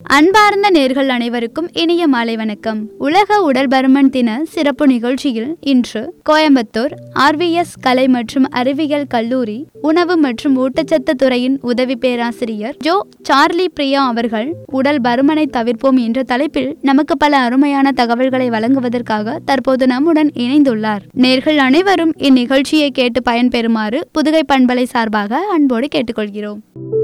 அன்பார்ந்த நேர்கள் அனைவருக்கும் இனிய மாலை வணக்கம் உலக உடல் பருமன் தின சிறப்பு நிகழ்ச்சியில் இன்று கோயம்புத்தூர் ஆர்விஎஸ் கலை மற்றும் அறிவியல் கல்லூரி உணவு மற்றும் ஊட்டச்சத்து துறையின் உதவி பேராசிரியர் ஜோ சார்லி பிரியா அவர்கள் உடல் பருமனை தவிர்ப்போம் என்ற தலைப்பில் நமக்கு பல அருமையான தகவல்களை வழங்குவதற்காக தற்போது நம்முடன் இணைந்துள்ளார் நேர்கள் அனைவரும் இந்நிகழ்ச்சியை கேட்டு பயன்பெறுமாறு புதுகை பண்பலை சார்பாக அன்போடு கேட்டுக்கொள்கிறோம்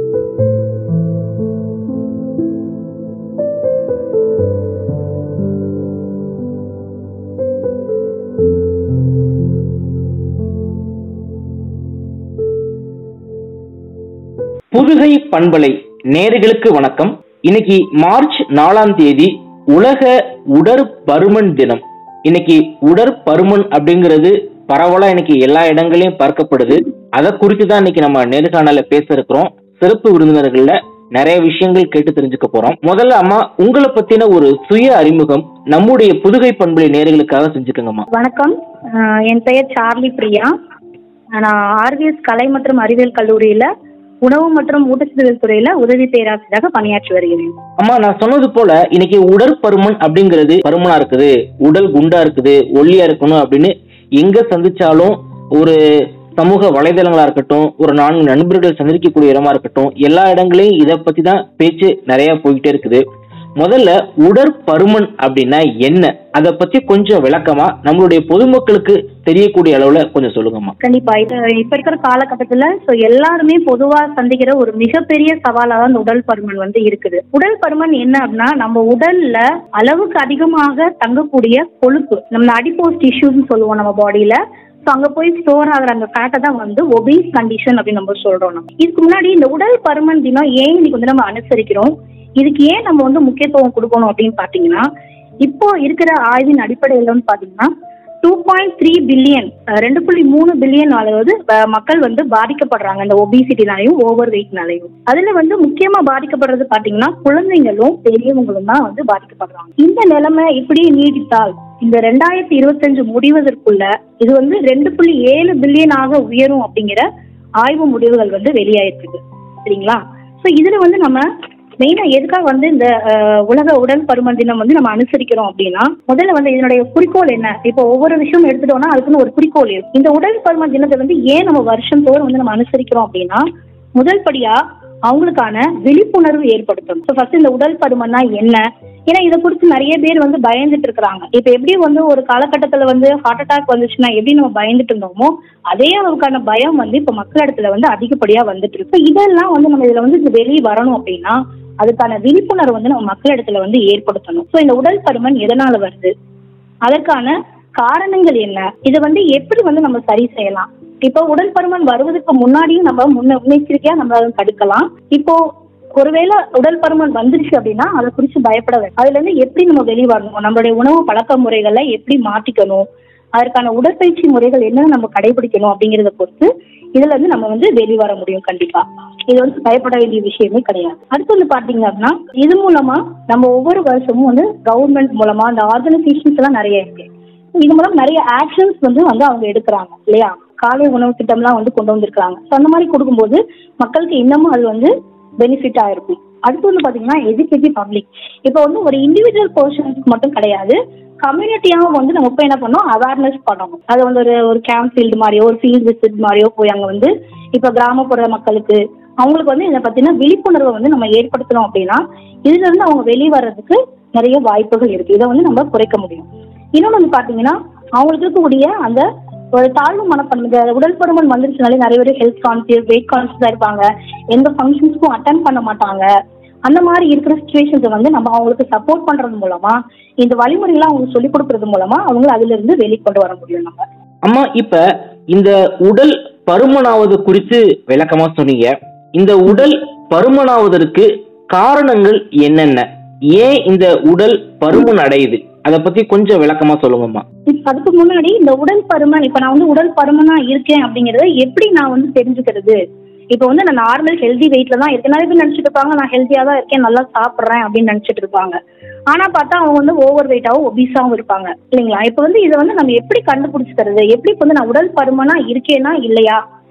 புதுகை பண்பலை நேர்களுக்கு வணக்கம் இன்னைக்கு மார்ச் நாலாம் தேதி உலக உடற்பருமன் தினம் இன்னைக்கு உடற்பருமன் அப்படிங்கிறது பரவலா இன்னைக்கு எல்லா இடங்களையும் பார்க்கப்படுது அதை குறித்து தான் இன்னைக்கு நம்ம நேர்காணல பேச இருக்கிறோம் சிறப்பு விருந்தினர்கள்ல நிறைய விஷயங்கள் கேட்டு தெரிஞ்சுக்க போறோம் முதல்ல அம்மா உங்களை பத்தின ஒரு சுய அறிமுகம் நம்முடைய புதுகை பண்பலை நேர்களுக்காக செஞ்சுக்கோங்கம்மா வணக்கம் அஹ் என் பெயர் சார்லி பிரியா நான் ஆர்விஎஸ் கலை மற்றும் அறிவியல் கல்லூரியில உணவு மற்றும் ஊட்டச்சத்து துறையில உதவி பேராசிரியராக பணியாற்றி வருகிறேன் அம்மா நான் சொன்னது போல இன்னைக்கு உடற்பருமன் அப்படிங்கிறது பருமனா இருக்குது உடல் குண்டா இருக்குது ஒல்லியா இருக்கணும் அப்படின்னு எங்க சந்திச்சாலும் ஒரு சமூக வலைதளங்களா இருக்கட்டும் ஒரு நான்கு நண்பர்கள் சந்திக்கக்கூடிய இடமா இருக்கட்டும் எல்லா இடங்களையும் இதை பத்தி தான் பேச்சு நிறைய போய்கிட்டே இருக்குது முதல்ல உடற்பருமன் அப்படின்னா என்ன அதை பத்தி கொஞ்சம் விளக்கமா நம்மளுடைய பொதுமக்களுக்கு தெரியக்கூடிய அளவுல கொஞ்சம் சொல்லுங்கம்மா கண்டிப்பா இது இப்ப இருக்கிற காலகட்டத்துல சோ எல்லாருமே பொதுவா சந்திக்கிற ஒரு மிகப்பெரிய சவாலா தான் இந்த உடல் பருமன் வந்து இருக்குது உடல் பருமன் என்ன அப்படின்னா நம்ம உடல்ல அளவுக்கு அதிகமாக தங்கக்கூடிய கொழுப்பு நம்ம அடிப்போஸ் டிஷ்யூஸ்னு சொல்லுவோம் நம்ம பாடியில ஸோ அங்க போய் ஸ்டோர் ஆகுற அந்த ஃபேட்டை தான் வந்து ஒபீஸ் கண்டிஷன் அப்படின்னு நம்ம சொல்றோம் நம்ம இதுக்கு முன்னாடி இந்த உடல் பருமன் தினம் ஏன் இன்னைக்கு வந்து நம்ம அனுசரிக்கிறோம் இதுக்கு ஏன் நம்ம வந்து முக்கியத்துவம் கொடுக்கணும் அப்படின்னு பாத்தீங்கன்னா இப்போ இருக்கிற ஆய்வின் அடிப்படையில் வந்து பாத்தீங்கன்னா டூ பாயிண்ட் த்ரீ பில்லியன் ரெண்டு புள்ளி மூணு பில்லியன் அளவு அஹ், மக்கள் வந்து பாதிக்கப்படுறாங்க இந்த ஒபிசிட்டினாலையும் ஓவர் வெயிட்னாலையும் அதுல வந்து முக்கியமா பாதிக்கப்படுறது பாத்தீங்கன்னா குழந்தைங்களும் பெரியவங்களும் தான் வந்து பாதிக்கப்படுறாங்க இந்த நிலைமை இப்படியே நீடித்தால் இந்த ரெண்டாயிரத்தி இருபத்தஞ்சு முடிவதற்குள்ள இது வந்து ரெண்டு புள்ளி ஏழு பில்லியனாக உயரும் அப்படிங்கிற ஆய்வு முடிவுகள் வந்து வெளியாயிருக்கு சரிங்களா ஸோ இதுல வந்து நம்ம மெயினா எதுக்காக வந்து இந்த அஹ், உலக உடல் பருமன் தினம் வந்து நம்ம அனுசரிக்கிறோம் அப்படின்னா முதல்ல வந்து இதனுடைய குறிக்கோள் என்ன இப்போ ஒவ்வொரு விஷயம் எடுத்துட்டோம்னா அதுக்குன்னு ஒரு குறிக்கோள் இருக்கு இந்த உடல் பருமன் தினத்தை வந்து ஏன் நம்ம வருஷம் தோறும் வந்து நம்ம அனுசரிக்கிறோம் அப்படின்னா முதல் படியா அவங்களுக்கான விழிப்புணர்வு ஏற்படுத்தணும் ஸோ ஃபர்ஸ்ட் இந்த உடல் பருமன்னா என்ன ஏன்னா இதை குறித்து நிறைய பேர் வந்து பயந்துட்டு இருக்கிறாங்க இப்போ எப்படி வந்து ஒரு காலகட்டத்தில் வந்து ஹார்ட் அட்டாக் வந்துச்சுன்னா எப்படி நம்ம பயந்துட்டு இருந்தோமோ அதே அளவுக்கான பயம் வந்து இப்போ மக்களிடத்துல வந்து அதிகப்படியா வந்துட்டு இருக்கு So இதெல்லாம் வந்து நம்ம இதுல வந்து வெளியே வரணும் அப்படின்னா அதுக்கான விழிப்புணர்வு வந்து நம்ம மக்களிடத்துல வந்து ஏற்படுத்தணும் ஸோ இந்த உடல் பருமன் எதனால வருது அதற்கான காரணங்கள் என்ன இதை வந்து எப்படி வந்து நம்ம சரி செய்யலாம் இப்போ உடல் பருமன் வருவதற்கு முன்னாடியும் நம்ம முன்ன முன்னெச்சரிக்கையா நம்ம அதை தடுக்கலாம் இப்போ ஒருவேளை உடல் பருமன் வந்துருச்சு அப்படின்னா அதை குறித்து பயப்பட வேண்டாம் அதுல இருந்து எப்படி நம்ம வெளியே வரணும் நம்மளுடைய உணவு பழக்க முறைகளை எப்படி மாற்றிக்கணும் அதற்கான உடற்பயிற்சி முறைகள் என்னென்ன நம்ம கடைபிடிக்கணும் அப்படிங்கறத பொறுத்து இதுல இருந்து நம்ம வந்து வெளியே வர முடியும் கண்டிப்பா இது வந்து பயப்பட வேண்டிய விஷயமே கிடையாது அடுத்து வந்து பாத்தீங்க அப்படின்னா இது மூலமா நம்ம ஒவ்வொரு வருஷமும் வந்து கவர்மெண்ட் மூலமா அந்த ஆர்கனைசேஷன்ஸ் எல்லாம் நிறைய இருக்கு இது மூலம் நிறைய ஆக்ஷன்ஸ் வந்து வந்து அவங்க எடுக்கிறாங்க இல்லையா காலை உணவு திட்டம்லாம் வந்து கொண்டு வந்திருக்காங்க ஸோ அந்த மாதிரி கொடுக்கும்போது மக்களுக்கு இன்னமும் அது வந்து பெனிஃபிட்டா இருக்கும் அடுத்து வந்து பாத்தீங்கன்னா எஜுகேட்டிவ் பப்ளிக் இப்போ வந்து ஒரு இண்டிவிஜுவல் பர்சன்ஸ்க்கு மட்டும் கிடையாது கம்யூனிட்டியாவும் வந்து நம்ம போய் என்ன பண்ணோம் அவேர்னஸ் பண்ணணும் அது வந்து ஒரு ஒரு கேம்ப் ஃபீல்டு மாதிரியோ ஒரு ஃபீல்ட் விசிட் மாதிரியோ போய் அங்க வந்து இப்போ கிராமப்புற மக்களுக்கு அவங்களுக்கு வந்து இதை பத்தின விழிப்புணர்வை வந்து நம்ம ஏற்படுத்தணும் அப்படின்னா இதுல இருந்து அவங்க வெளியே வர்றதுக்கு நிறைய வாய்ப்புகள் இருக்கு இதை வந்து நம்ம குறைக்க முடியும் இன்னொன்று வந்து பாத்தீங்கன்னா அவங்களுக்கு இருக்கக்கூடிய அந்த ஒரு தாழ்வு மனப்பான்மை இந்த உடல் பருமன் வந்துருச்சுனாலே நிறைய பேர் ஹெல்த் கான்சியஸ் வெயிட் கான்சியஸா இருப்பாங்க எந்த ஃபங்க்ஷன்ஸ்க்கும் அட்டன் பண்ண மாட்டாங்க அந்த மாதிரி இருக்கிற சுச்சுவேஷன்ஸை வந்து நம்ம அவங்களுக்கு சப்போர்ட் பண்றது மூலமா இந்த வழிமுறைகளை அவங்களுக்கு சொல்லிக் கொடுக்கறது மூலமா அவங்க அதுல இருந்து வெளிக்கொண்டு வர முடியும் நம்ம அம்மா இப்ப இந்த உடல் பருமனாவது குறித்து விளக்கமா சொன்னீங்க இந்த உடல் பருமனாவதற்கு காரணங்கள் என்னென்ன ஏன் இந்த உடல் பருமன் அடையுது அதை பத்தி கொஞ்சம் விளக்கமா சொல்லுங்கம்மா இப்ப அதுக்கு முன்னாடி இந்த உடல் பருமன் இப்ப நான் வந்து உடல் பருமனா இருக்கேன் அப்படிங்கறத எப்படி நான் வந்து தெரிஞ்சுக்கிறது இப்ப வந்து நான் நார்மல் ஹெல்தி வெயிட்ல தான் இருக்கேன் நிறைய பேர் நினைச்சிட்டு இருப்பாங்க நான் ஹெல்த்தியா தான் இருக்கேன் நல்லா சாப்பிடுறேன் அப்படின்னு நினைச்சிட்டு இருப்பாங்க ஆனா பார்த்தா அவங்க வந்து ஓவர் வெயிட்டாவும் ஒபீஸாவும் இருப்பாங்க இல்லைங்களா இப்ப வந்து இதை வந்து நம்ம எப்படி கண்டுபிடிச்சுக்கிறது எப்படி இப்ப வந்து நான் உடல் பருமனா இருக்கேனா இல்லையா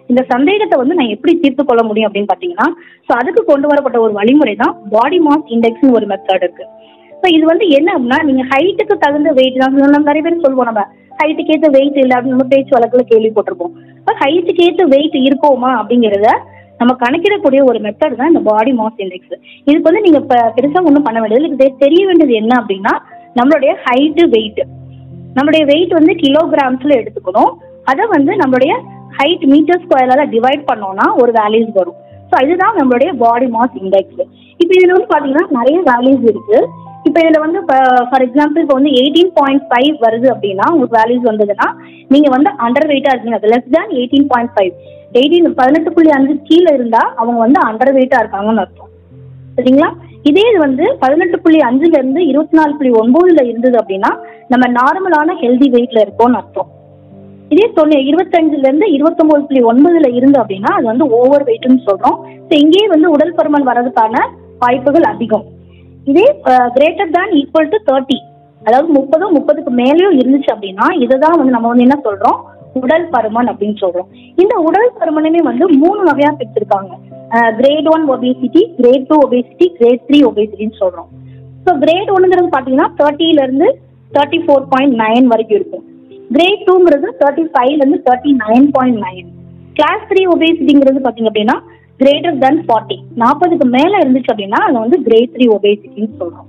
இந்த சந்தேகத்தை வந்து நான் எப்படி தீர்த்து கொள்ள முடியும் அப்படின்னு பாத்தீங்கன்னா ஸோ அதுக்கு கொண்டு வரப்பட்ட ஒரு வழிமுறை தான் பாடி மாஸ் இண்டெக்ஸ்னு ஒரு மெத்தட் இருக்கு ஸோ இது வந்து என்ன அப்படின்னா நீங்க ஹைட்டுக்கு தகுந்த வெயிட் தான் நம்ம நிறைய பேர் சொல்லுவோம் நம்ம ஹைட்டுக்கு ஏற்ற வெயிட் இல்லை அப்படின்னு நம்ம பேச்சு வழக்குல கேள்விப்பட்டிருப்போம் இப்போ ஹைட்டுக்கு ஏற்ற வெயிட் இருக்கோமா அப்படிங்கிறத நம்ம கணக்கிடக்கூடிய ஒரு மெத்தட் தான் இந்த பாடி மாஸ் இண்டெக்ஸ் இதுக்கு வந்து நீங்க இப்ப பெருசா ஒன்றும் பண்ண வேண்டியது இதுக்கு தெ- தெரிய வேண்டியது என்ன அப்படின்னா நம்மளுடைய ஹைட்டு வெயிட் நம்மளுடைய வெயிட் வந்து கிலோகிராம்ஸ்ல எடுத்துக்கணும் அதை வந்து நம்மளுடைய ஹைட் மீட்டர் ஸ்கொயரால டிவைட் பண்ணோம்னா ஒரு வேல்யூஸ் வரும் ஸோ இதுதான் நம்மளுடைய பாடி மாஸ் இண்டெக்ஸ் இப்போ இதுல வந்து பாத்தீங்கன்னா நிறைய வேல்யூஸ் இருக்கு இப்போ இதுல வந்து ஃபார் எக்ஸாம்பிள் இப்போ வந்து எயிட்டீன் பாயிண்ட் ஃபைவ் வருது அப்படின்னா உங்களுக்கு வேல்யூஸ் வந்ததுன்னா நீங்க வந்து அண்டர் வெயிட்டா இருக்கீங்க அது less than eighteen point five eighteen பதினெட்டு புள்ளி அஞ்சு கீழே இருந்தா அவங்க வந்து அண்டர் வெயிட்டா இருக்காங்கன்னு அர்த்தம் சரிங்களா இதே இது வந்து பதினெட்டு புள்ளி அஞ்சுல இருந்து இருபத்தி நாலு புள்ளி ஒன்பதுல இருந்தது அப்படின்னா நம்ம நார்மலான ஹெல்தி வெயிட்ல இருக்கோம்னு அர்த்தம் இதே தொண்ணூ இருபத்தஞ்சுல இருந்து இருபத்தொன்பது புள்ளி ஒன்பதுல இருந்து அப்படின்னா அது வந்து ஓவர் வெயிட்னு சொல்றோம் ஸோ இங்கேயே வந்து உடல் பருமன் வர்றதுக்கான வாய்ப்புகள் அதிகம் இதே greater than equal to thirty அதாவது முப்பதும் முப்பதுக்கு மேலேயும் இருந்துச்சு அப்படின்னா இதை தான் வந்து நம்ம வந்து என்ன சொல்றோம் உடல் பருமன் அப்படின்னு சொல்றோம் இந்த உடல் பருமனுமே வந்து மூணு வகையா பிரிச்சிருக்காங்க grade one obesity grade two obesity grade three ஒபேசிட்டின்னு சொல்றோம் ஸோ கிரேட் ஒன்னுங்கிறது பார்த்தீங்கன்னா தேர்ட்டில இருந்து தேர்ட்டி ஃபோர் பாயிண்ட் நைன் வரைக்கும் இருக்கும் கிரேட் டூங்கிறது தேர்ட்டி ஃபைவ்ல இருந்து thirty nine point nine class three ஒபேசிட்டிங்கிறது பார்த்தீங்க அப்படின்னா கிரேட்டர் தென் ஃபார்ட்டி நாற்பதுக்கு மேலே இருந்துச்சு அப்படின்னா அது வந்து கிரேட் த்ரீ ஒபேசிட்டின்னு சொல்றோம்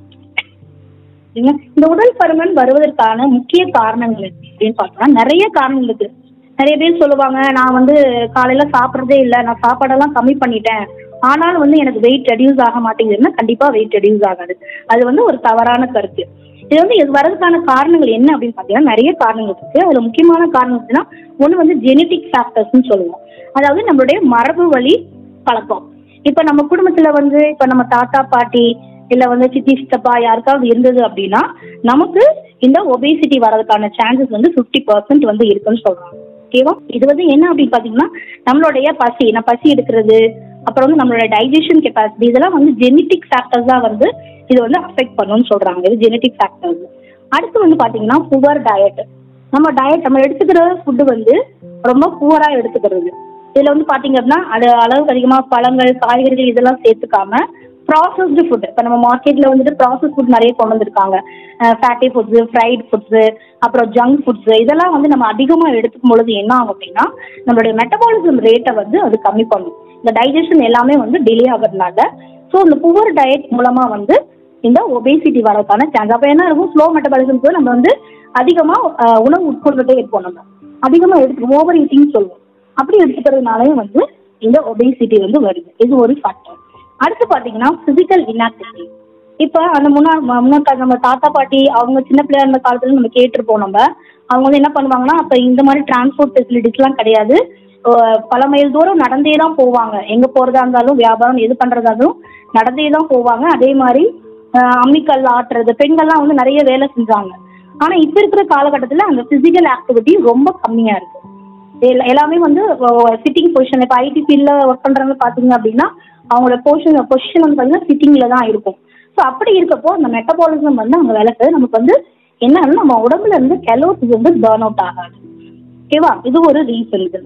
சரிங்களா? இந்த உடல் பருமன் வருவதற்கான முக்கிய காரணங்கள் என்ன அப்படின்னு பார்த்தோம்னா நிறைய காரணங்கள் இருக்கு நிறைய பேர் சொல்லுவாங்க நான் வந்து காலையில சாப்பிட்றதே இல்லை நான் சாப்பாடெல்லாம் கம்மி பண்ணிட்டேன் ஆனாலும் வந்து எனக்கு வெயிட் ரெடியூஸ் ஆக மாட்டேங்குதுன்னா கண்டிப்பா வெயிட் ரெடியூஸ் ஆகாது அது வந்து ஒரு தவறான கருத்து இது வந்து இது வரதுக்கான காரணங்கள் என்ன அப்படின்னு பார்த்தீங்கன்னா நிறைய காரணங்கள் இருக்கு அதுல முக்கியமான காரணம் என்னன்னா ஒன்று வந்து ஜெனட்டிக் ஃபேக்டர்ஸ்னு சொல்லுவோம் அதாவது நம்மளுடைய மரபு வழி பழக்கம் இப்போ நம்ம குடும்பத்துல வந்து இப்போ நம்ம தாத்தா பாட்டி இல்ல வந்து சித்தி சித்தப்பா யாருக்காவது இருந்தது அப்படின்னா நமக்கு இந்த ஒபேசிட்டி வரதுக்கான சான்சஸ் வந்து ஃபிஃப்டி பர்சன்ட் வந்து இருக்குன்னு சொல்றாங்க ஓகேவா இது வந்து என்ன அப்படின்னு பாத்தீங்கன்னா நம்மளுடைய பசி நான் பசி எடுக்கிறது அப்புறம் வந்து நம்மளோட டைஜஷன் கெப்பாசிட்டி இதெல்லாம் வந்து ஜெனட்டிக் ஃபேக்டர்ஸ் தான் வந்து இது வந்து அஃபெக்ட் பண்ணும்னு சொல்றாங்க இது ஜெனட்டிக் ஃபேக்டர்ஸ் அடுத்து வந்து பாத்தீங்கன்னா புவர் டயட் நம்ம டயட் நம்ம எடுத்துக்கிற ஃபுட்டு வந்து ரொம்ப புவரா எடுத்துக்கிறது இதுல வந்து பாத்தீங்க அப்படின்னா அது அளவுக்கு அதிகமா பழங்கள் காய்கறிகள் இதெல்லாம் சேர்த்துக்காம ப்ராசஸ்டு ஃபுட் இப்போ நம்ம மார்க்கெட்ல வந்துட்டு ப்ராசஸ் ஃபுட் நிறைய கொண்டு வந்திருக்காங்க ஃபேட்டி ஃபுட்ஸு ஃப்ரைட் ஃபுட்ஸு அப்புறம் ஜங்க் ஃபுட்ஸு இதெல்லாம் வந்து நம்ம அதிகமாக எடுத்துக்கும் பொழுது என்ன ஆகும் அப்படின்னா நம்மளுடைய மெட்டபாலிசம் ரேட்டை வந்து அது கம்மி பண்ணும் இந்த டைஜஷன் எல்லாமே வந்து டிலே ஆகிறதுனால ஸோ இந்த புவர் டயட் மூலமா வந்து இந்த ஒபேசிட்டி வரதுக்கான சான்ஸ் அப்போ என்ன இருக்கும் ஸ்லோ மெட்டபாலிசம்க்கு நம்ம வந்து அதிகமாக உணவு உட்கொண்டுட்டே இருப்போம் நம்ம அதிகமாக எடுத்து ஓவர் ஈட்டிங் சொல்லுவோம் அப்படி எடுத்துக்கிறதுனாலயும் வந்து இந்த ஒபேசிட்டி வந்து வருது இது ஒரு ஃபேக்டர் அடுத்து பார்த்தீங்கன்னா ஃபிசிக்கல் இன்ஆக்டிவிட்டி இப்போ அந்த முன்னா முன்னாடி நம்ம தாத்தா பாட்டி அவங்க சின்ன பிள்ளையா இருந்த காலத்துல நம்ம கேட்டிருப்போம் நம்ம அவங்க வந்து என்ன பண்ணுவாங்கன்னா அப்போ இந்த மாதிரி டிரான்ஸ்போர்ட் ஃபெசிலிட்டிஸ்லாம் கிடையாது அஹ் பல மைல் தூரம் நடந்தே தான் போவாங்க எங்க போறதா இருந்தாலும் வியாபாரம் எது பண்றதா இருந்தாலும் நடந்தே தான் போவாங்க அதே மாதிரி அஹ் அம்மிக்கல் ஆட்டுறது பெண்கள்லாம் வந்து நிறைய வேலை செஞ்சாங்க ஆனா இப்ப இருக்கிற காலகட்டத்துல அந்த பிசிக்கல் ஆக்டிவிட்டி ரொம்ப கம்மியா இருக்கு எல்லா- எல்லாமே வந்து சிட்டிங் பொசிஷன் இப்போ ஐடி ஃபீல்டில் ஒர்க் பண்ணுறவங்க பார்த்தீங்க அப்படின்னா அவங்களோட பொசிஷன் பொசிஷன் வந்து பார்த்தீங்கன்னா சிட்டிங்கில் தான் இருக்கும் ஸோ அப்படி இருக்கப்போ அந்த மெட்டபாலிசம் வந்து அவங்க வேலை செய்ய நமக்கு வந்து என்னன்னா நம்ம உடம்புல இருந்து கெலோரிஸ் வந்து பேர்ன் அவுட் ஆகாது ஓகேவா இது ஒரு ரீசன் இதுல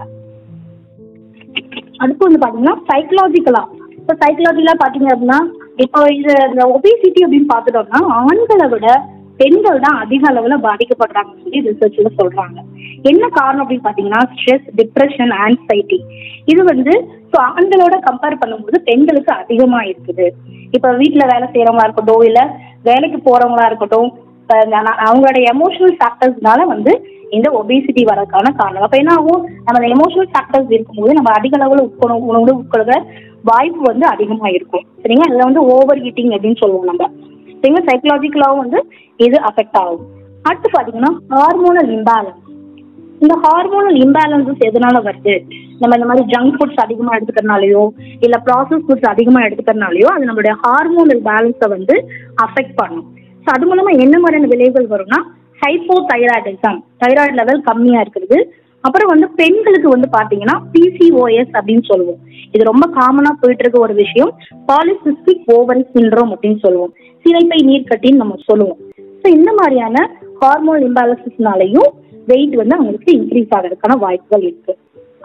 அடுத்து வந்து பார்த்தீங்கன்னா சைக்கலாஜிக்கலா இப்போ சைக்கலாஜிக்கலாக பார்த்தீங்க அப்படின்னா இப்போ இது இந்த ஒபிசிட்டி அப்படின்னு பார்த்துட்டோம்னா ஆண்களை விட பெண்கள் தான் அதிக அளவில் பாதிக்கப்படுறாங்கன்னு சொல்லி ரிசர்ச்சில் சொல்றாங்க என்ன காரணம் அப்படின்னு பார்த்தீங்கன்னா ஸ்ட்ரெஸ் டிப்ரெஷன் ஆன்சைட்டி இது வந்து ஸோ ஆண்களோட கம்பேர் பண்ணும்போது பெண்களுக்கு அதிகமாக இருக்குது இப்போ வீட்டில் வேலை செய்கிறவங்களா இருக்கட்டும் இல்லை வேலைக்கு போகிறவங்களா இருக்கட்டும் இப்ப இந்த நா- அவங்களோட எமோஷனல் ஃபேக்டர்ஸ்னால வந்து இந்த ஒபிசிட்டி வரதுக்கான காரணம் அப்போ என்ன ஆகும் நம்ம அந்த எமோஷனல் ஃபேக்டர்ஸ் இருக்கும்போது நம்ம அதிக அளவில் உட்கொணும் உணவு உட்கொள்கிற வாய்ப்பு வந்து அதிகமாக இருக்கும் சரிங்களா இதில் வந்து ஓவர் ஈட்டிங் அப்படின்னு சொல்லுவோம் நம்ம சரிங்களா சைக்கலாஜிக்கலாகவும் வந்து இது அஃபெக்ட் ஆகும் அடுத்து பார்த்தீங்கன்னா ஹார்மோனல் இம்பேலன்ஸ் இந்த ஹார்மோனல் இம்பேலன்சஸ் எதனால வருது நம்ம இந்த மாதிரி ஜங்க் ஃபுட்ஸ் அதிகமாக எடுத்துக்கிறனாலயோ இல்லை ப்ராசஸ் ஃபுட்ஸ் அதிகமாக எடுத்துக்கிறனாலயோ அது நம்மளுடைய ஹார்மோனல் பேலன்ஸை வந்து அஃபெக்ட் பண்ணும் ஸோ அது மூலமா என்ன மாதிரியான விளைவுகள் வரும்னா ஹைப்போ தைராய்டிசம் தைராய்டு லெவல் கம்மியா இருக்கிறது அப்புறம் வந்து பெண்களுக்கு வந்து பாத்தீங்கன்னா பிசிஓஎஸ் அப்படின்னு சொல்லுவோம் இது ரொம்ப காமனா போயிட்டு இருக்க ஒரு விஷயம் பாலிசிஸ்டிக் ஓவரி சிண்ட்ரோம் அப்படின்னு சொல்லுவோம் சினைப்பை நீர்க்கட்டின்னு நம்ம சொல்லுவோம் ஸோ இந்த மாதிரியான ஹார்மோன் இம்பாலன்சஸ்னாலையும் வெயிட் வந்து அவங்களுக்கு இன்க்ரீஸ் ஆகிறதுக்கான வாய்ப்புகள் இருக்கு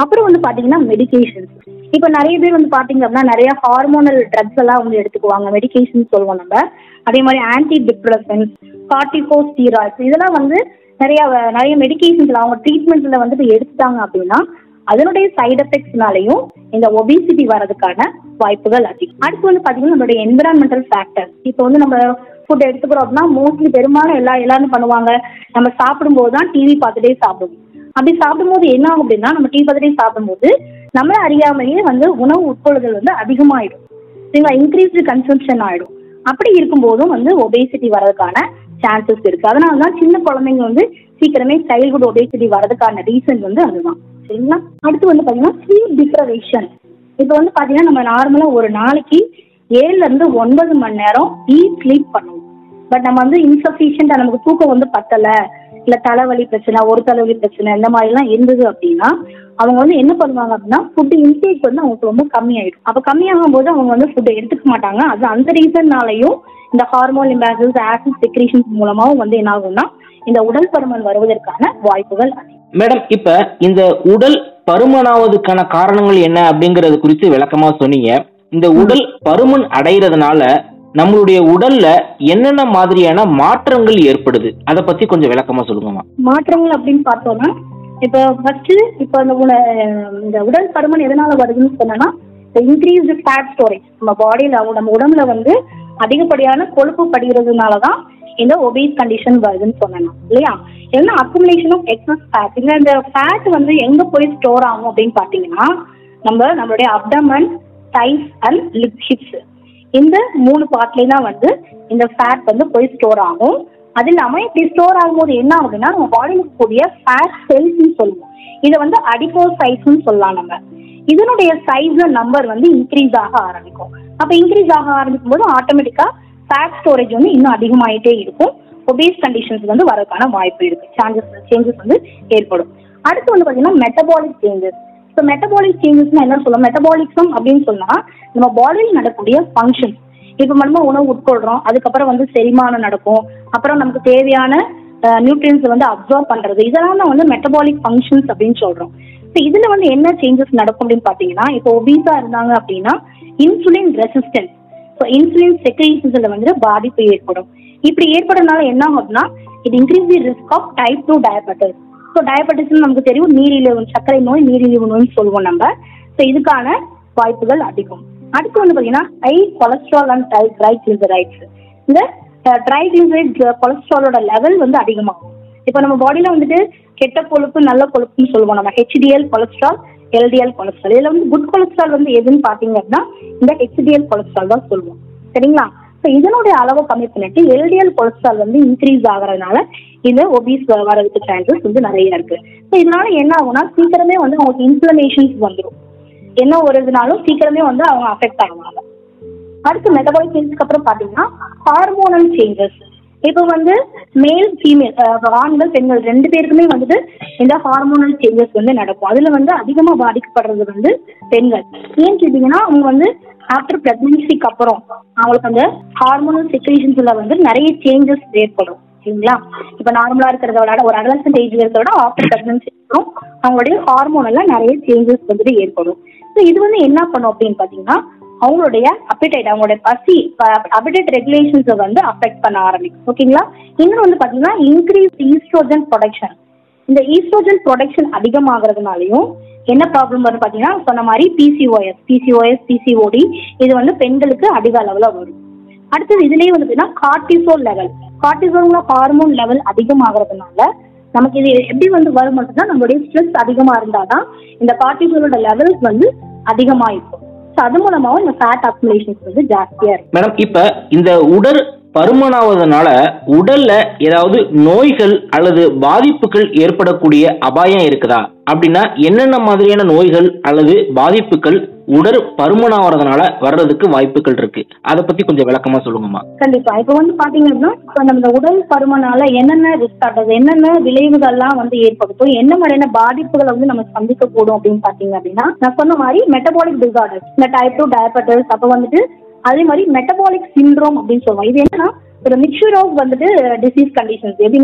அப்புறம் வந்து பாத்தீங்கன்னா மெடிகேஷன்ஸ் இப்போ நிறைய பேர் வந்து பாத்தீங்க அப்படின்னா நிறைய ஹார்மோனல் ட்ரக்ஸ் எல்லாம் வந்து எடுத்துக்குவாங்க மெடிகேஷன் சொல்லுவோம் நம்ம அதே மாதிரி ஆன்டி டிப்ரெசன்ஸ் கார்டிகோ ஸ்டீராய்ட்ஸ் இதெல்லாம் வந்து நிறைய வ- நிறைய மெடிகேஷன்ஸ்ல அவங்க ட்ரீட்மெண்ட்ல வந்து இப்போ எடுத்துட்டாங்க அப்படின்னா அதனுடைய சைடு எஃபெக்ட்ஸ்னாலையும் இந்த ஒபிசிட்டி வர்றதுக்கான வாய்ப்புகள் அதிகம் அடுத்து வந்து பாத்தீங்கன்னா நம்மளுடைய என்விரான்மெண்டல் ஃபேக்டர் இப்போ வந்து நம்ம ஃபுட் எடுத்துக்கிறோம் அப்படின்னா மோஸ்ட்லி பெரும்பாலும் எல்லா எல்லாரும் பண்ணுவாங்க நம்ம சாப்பிடும்போது தான் டிவி பார்த்துட்டே சாப்பிடுவோம் அப்படி சாப்பிடும்போது என்ன ஆகும் அப்படின்னா நம்ம டிவி பார்த்துட்டே சாப்பிடும்போது நம்மள அறியாமலேயே வந்து உணவு உட்கொள்ளுதல் வந்து அதிகமாயிடும் சரிங்களா இன்க்ரீஸ்டு கன்சம்ஷன் ஆயிடும் அப்படி இருக்கும்போதும் வந்து ஒபேசிட்டி வர்றதுக்கான சான்சஸ் இருக்கு அதனால தான் சின்ன குழந்தைங்க வந்து சீக்கிரமே சைல்ட்ஹுட் ஒபேசிட்டி வர்றதுக்கான ரீசன் வந்து அதுதான் சரிங்களா அடுத்து வந்து பாத்தீங்கன்னா ஸ்லீப் டிப்ரவேஷன் இப்போ வந்து பாத்தீங்கன்னா நம்ம நார்மலா ஒரு நாளைக்கு ஏழுல இருந்து ஒன்பது மணி நேரம் டீப் ஸ்லீப் பண்ணுவோம் பட் நம்ம வந்து இன்சஃபிஷியண்டா நமக்கு தூக்கம் வந்து பத்தல இல்ல தலைவலி பிரச்சனை ஒரு தலைவலி பிரச்சனை இந்த மாதிரி எல்லாம் இருந்தது அப்படின்னா அவங்க வந்து என்ன பண்ணுவாங்க அப்படின்னா ஃபுட் இன்டேக் வந்து அவங்களுக்கு ரொம்ப கம்மியாயிடும் அப்ப கம்மியாகும் போது அவங்க வந்து ஃபுட் எடுத்துக்க மாட்டாங்க அது அந்த ரீசன்னாலையும் இந்த ஹார்மோன் இம்பேலன்ஸ் ஆசிட் செக்ரேஷன்ஸ் மூலமாவும் வந்து என்ன ஆகும்னா இந்த உடல் பருமன் வருவதற்கான வாய்ப்புகள் அதிகம் மேடம் இப்ப இந்த உடல் பருமனாவதுக்கான காரணங்கள் என்ன அப்படிங்கறது குறித்து விளக்கமா சொன்னீங்க இந்த உடல் பருமன் அடைகிறதுனால நம்மளுடைய உடல்ல என்னென்ன மாதிரியான மாற்றங்கள் ஏற்படுது அதை பத்தி கொஞ்சம் விளக்கமா சொல்லுங்கம்மா மாற்றங்கள் அப்படின்னு பார்த்தோம்னா இப்போ ஃபர்ஸ்ட் இப்போ அந்த உண இந்த உடல் பருமன் எதனால வருதுன்னு சொன்னோம்னா இன்க்ரீஸ்டு ஃபேட் ஸ்டோரேஜ் நம்ம பாடியில நம்ம உடம்புல வந்து அதிகப்படியான கொழுப்பு படிகிறதுனால தான் இந்த ஒபீஸ் கண்டிஷன் வருதுன்னு சொன்னேன் இல்லையா என்ன அக்குமுலேஷன் ஆஃப் எக்ஸஸ் ஃபேட் இல்லை இந்த ஃபேட் வந்து எங்க போய் ஸ்டோர் ஆகும் அப்படின்னு பார்த்தீங்கன்னா நம்ம நம்மளுடைய abdomen thighs and lip hips இந்த மூணு பார்ட்லேயும் தான் வந்து இந்த ஃபேட் வந்து போய் ஸ்டோர் ஆகும் அது இல்லாம இப்படி ஸ்டோர் ஆகும்போது என்ன ஆகுதுன்னா நம்ம பாடியில் இருக்கக்கூடிய ஃபேட் செல்ஸ்னு சொல்லுவோம் இதை வந்து அடிப்போசைட்ஸ்னு சொல்லலாம் நம்ம இதனுடைய சைஸ் நம்பர் வந்து இன்க்ரீஸ் ஆக ஆரம்பிக்கும் அப்ப இன்க்ரீஸ் ஆக ஆரம்பிக்கும் போது ஆட்டோமேட்டிக்கா ஃபேட் ஸ்டோரேஜ் வந்து இன்னும் அதிகமாயிட்டே இருக்கும் ஒபேஸ் கண்டிஷன்ஸ் வந்து வரதுக்கான வாய்ப்பு இருக்கு சான்சஸ் சேஞ்சஸ் வந்து ஏற்படும் அடுத்து வந்து பாத்தீங்கன்னா மெட்டபாலிக் சேஞ்சஸ் ஸோ மெட்டபாலிக் சேஞ்சஸ்னா என்ன சொல்லுவோம் மெட்டபாலிசம் அப்படின்னு சொன்னா நம்ம பாடியில் நடக்கக்கூடிய ஃபங்க்ஷன் இப்போ நம்ம உணவு உட்கொள்றோம் அதுக்கப்புறம் வந்து செரிமானம் நடக்கும் அப்புறம் நமக்கு தேவையான நியூட்ரியன்ஸ் வந்து அப்சர்வ் பண்றது இதெல்லாம் தான் வந்து மெட்டபாலிக் ஃபங்க்ஷன்ஸ் அப்படின்னு சொல்றோம் ஸோ இதுல வந்து என்ன சேஞ்சஸ் நடக்கும் அப்படின்னு பாத்தீங்கன்னா இப்போ ஒபீஸா இருந்தாங்க அப்படின்னா இன்சுலின் ரெசிஸ்டன்ஸ் ஸோ இன்சுலின் செக்ரேஷன்ஸ்ல வந்து பாதிப்பு ஏற்படும் இப்படி ஏற்படுறதுனால என்ன ஆகும் அப்படின்னா இது increase the risk of type two diabetes so diabetes நமக்கு தெரியும் நீரிழிவு சர்க்கரை நோய் நீரிழிவு நோய்னு சொல்லுவோம் நம்ம ஸோ இதுக்கான வாய்ப்புகள் அதிகம் அடுத்து வந்து பார்த்தீங்கன்னா high cholesterol and tri triglycerides இந்த ட்ரைக்ளிசரைட் கொலஸ்ட்ராலோட லெவல் வந்து அதிகமாகும் இப்போ நம்ம பாடியில் வந்துட்டு கெட்ட கொழுப்பு நல்ல கொழுப்புன்னு சொல்லுவோம் நம்ம ஹெச்டிஎல் கொலஸ்ட்ரால் எல்டிஎல் கொலஸ்ட்ரால் இதில் வந்து குட் கொலஸ்ட்ரால் வந்து எதுன்னு பார்த்தீங்க அப்படின்னா இந்த ஹெச்டிஎல் கொலஸ்ட்ரால் தான் சொல்லுவோம் சரிங்களா ஸோ இதனுடைய அளவை கம்மி பண்ணிட்டு எல்டிஎல் கொலஸ்ட்ரால் வந்து இன்க்ரீஸ் ஆகுறதுனால இந்த ஒபீஸ் வரதுக்கு சான்சஸ் வந்து நிறைய இருக்கு ஸோ இதனால என்ன ஆகும்னா சீக்கிரமே வந்து அவங்களுக்கு இன்ஃப்ளமேஷன்ஸ் வந்துடும் என்ன ஒரு இதுனாலும் சீக்கிரமே வந்து அவங்க அஃபெக்ட் ஆகுவாங்க அடுத்து மெட்டபாலிக் சேஞ்சஸ்க்கு அப்புறம் பார்த்தீங்கன்னா ஹார்மோனல் சேஞ்சஸ் இப்போ வந்து மேல் ஃபீமேல் ஆண்கள் பெண்கள் ரெண்டு பேருக்குமே வந்துட்டு இந்த ஹார்மோனல் சேஞ்சஸ் வந்து நடக்கும் அதுல வந்து அதிகமாக பாதிக்கப்படுறது வந்து பெண்கள் ஏன்னு கேட்டீங்கன்னா அவங்க வந்து ஆஃப்டர் பிரெக்னன்சிக்கு அப்புறம் அவங்களுக்கு அந்த ஹார்மோனல் செக்ரேஷன்ஸ்ல வந்து நிறைய சேஞ்சஸ் ஏற்படும் சரிங்களா இப்போ நார்மலா இருக்கிறத விட ஒரு அடலசன்ட் ஏஜ்ல இருக்கிறத விட ஆஃப்டர் பிரெக்னன்சி அப்புறம் அவங்களுடைய ஹார்மோனெல்லாம் நிறைய சேஞ்சஸ் வந்துட்டு ஏற்படும் ஸோ இது வந்து என்ன பண்ணும் அப்படின்னு பார்த்தீங்கன்னா அவங்களுடைய அப்பிடைட் அவங்களுடைய பசி அப்பிடைட் ரெகுலேஷன்ஸை வந்து அஃபெக்ட் பண்ண ஆரம்பிக்கும் ஓகேங்களா இன்னொன்று வந்து பார்த்தீங்கன்னா இன்க்ரீஸ் ஈஸ்ட்ரோஜன் ப்ரொடக்ஷன் இந்த ஈஸ்ட்ரோஜன் ப்ரொடக்ஷன் அதிகமாகிறதுனாலையும் என்ன ப்ராப்ளம் வரும் பார்த்தீங்கன்னா சொன்ன மாதிரி பிசிஓஎஸ் பிசிஓஎஸ் பிசிஓடி இது வந்து பெண்களுக்கு அதிக அளவில் வரும் அடுத்தது இதுலேயே வந்து பார்த்தீங்கன்னா cortisol level cortisol hormone level அதிகமாகிறதுனால நமக்கு இது எப்படி வந்து வரும் அப்படின்னா நம்மளுடைய ஸ்ட்ரெஸ் அதிகமாக இருந்தால் தான் இந்த கார்டிசோலோட லெவல்ஸ் வந்து அதிகமாக இருக்கும் ஸோ அது மூலமாகவும் இந்த ஃபேட் அக்குமுலேஷன்ஸ் வந்து ஜாஸ்தியாக இருக்கும் மேடம் இப்ப இந்த உடல் பருமனாவதனால உடல்ல ஏதாவது நோய்கள் அல்லது பாதிப்புகள் ஏற்படக்கூடிய அபாயம் இருக்குதா அப்படின்னா என்னென்ன மாதிரியான நோய்கள் அல்லது பாதிப்புகள் உடல் பருமனாவதுனால வர்றதுக்கு வாய்ப்புகள் இருக்கு அதை பத்தி கொஞ்சம் விளக்கமா சொல்லுங்கம்மா கண்டிப்பா இப்போ வந்து பாத்தீங்க அப்படின்னா இப்போ நம்ம இந்த உடல் பருமனால என்னென்ன ரிஸ்க் ஆகுது என்னென்ன விளைவுகள்லாம் வந்து ஏற்படுத்தும் என்ன மாதிரியான பாதிப்புகளை வந்து நம்ம சந்திக்க கூடும் அப்படின்னு பாத்தீங்க அப்படின்னா நான் சொன்ன மாதிரி மெட்டபாலிக் டிசார்டர்ஸ் இந்த டைப் டூ டயபெட்டிஸ் அப்போ வந்துட்டு அதே மாதிரி மெட்டபாலிக் சிண்ட்ரோம் அப்படின்னு சொல்லுவோம் இது என்னன்னா ஒரு மிக்சர் ஆஃப் வந்துட்டு டிசீஸ் கண்டிஷன்ஸ் எப்படின்னா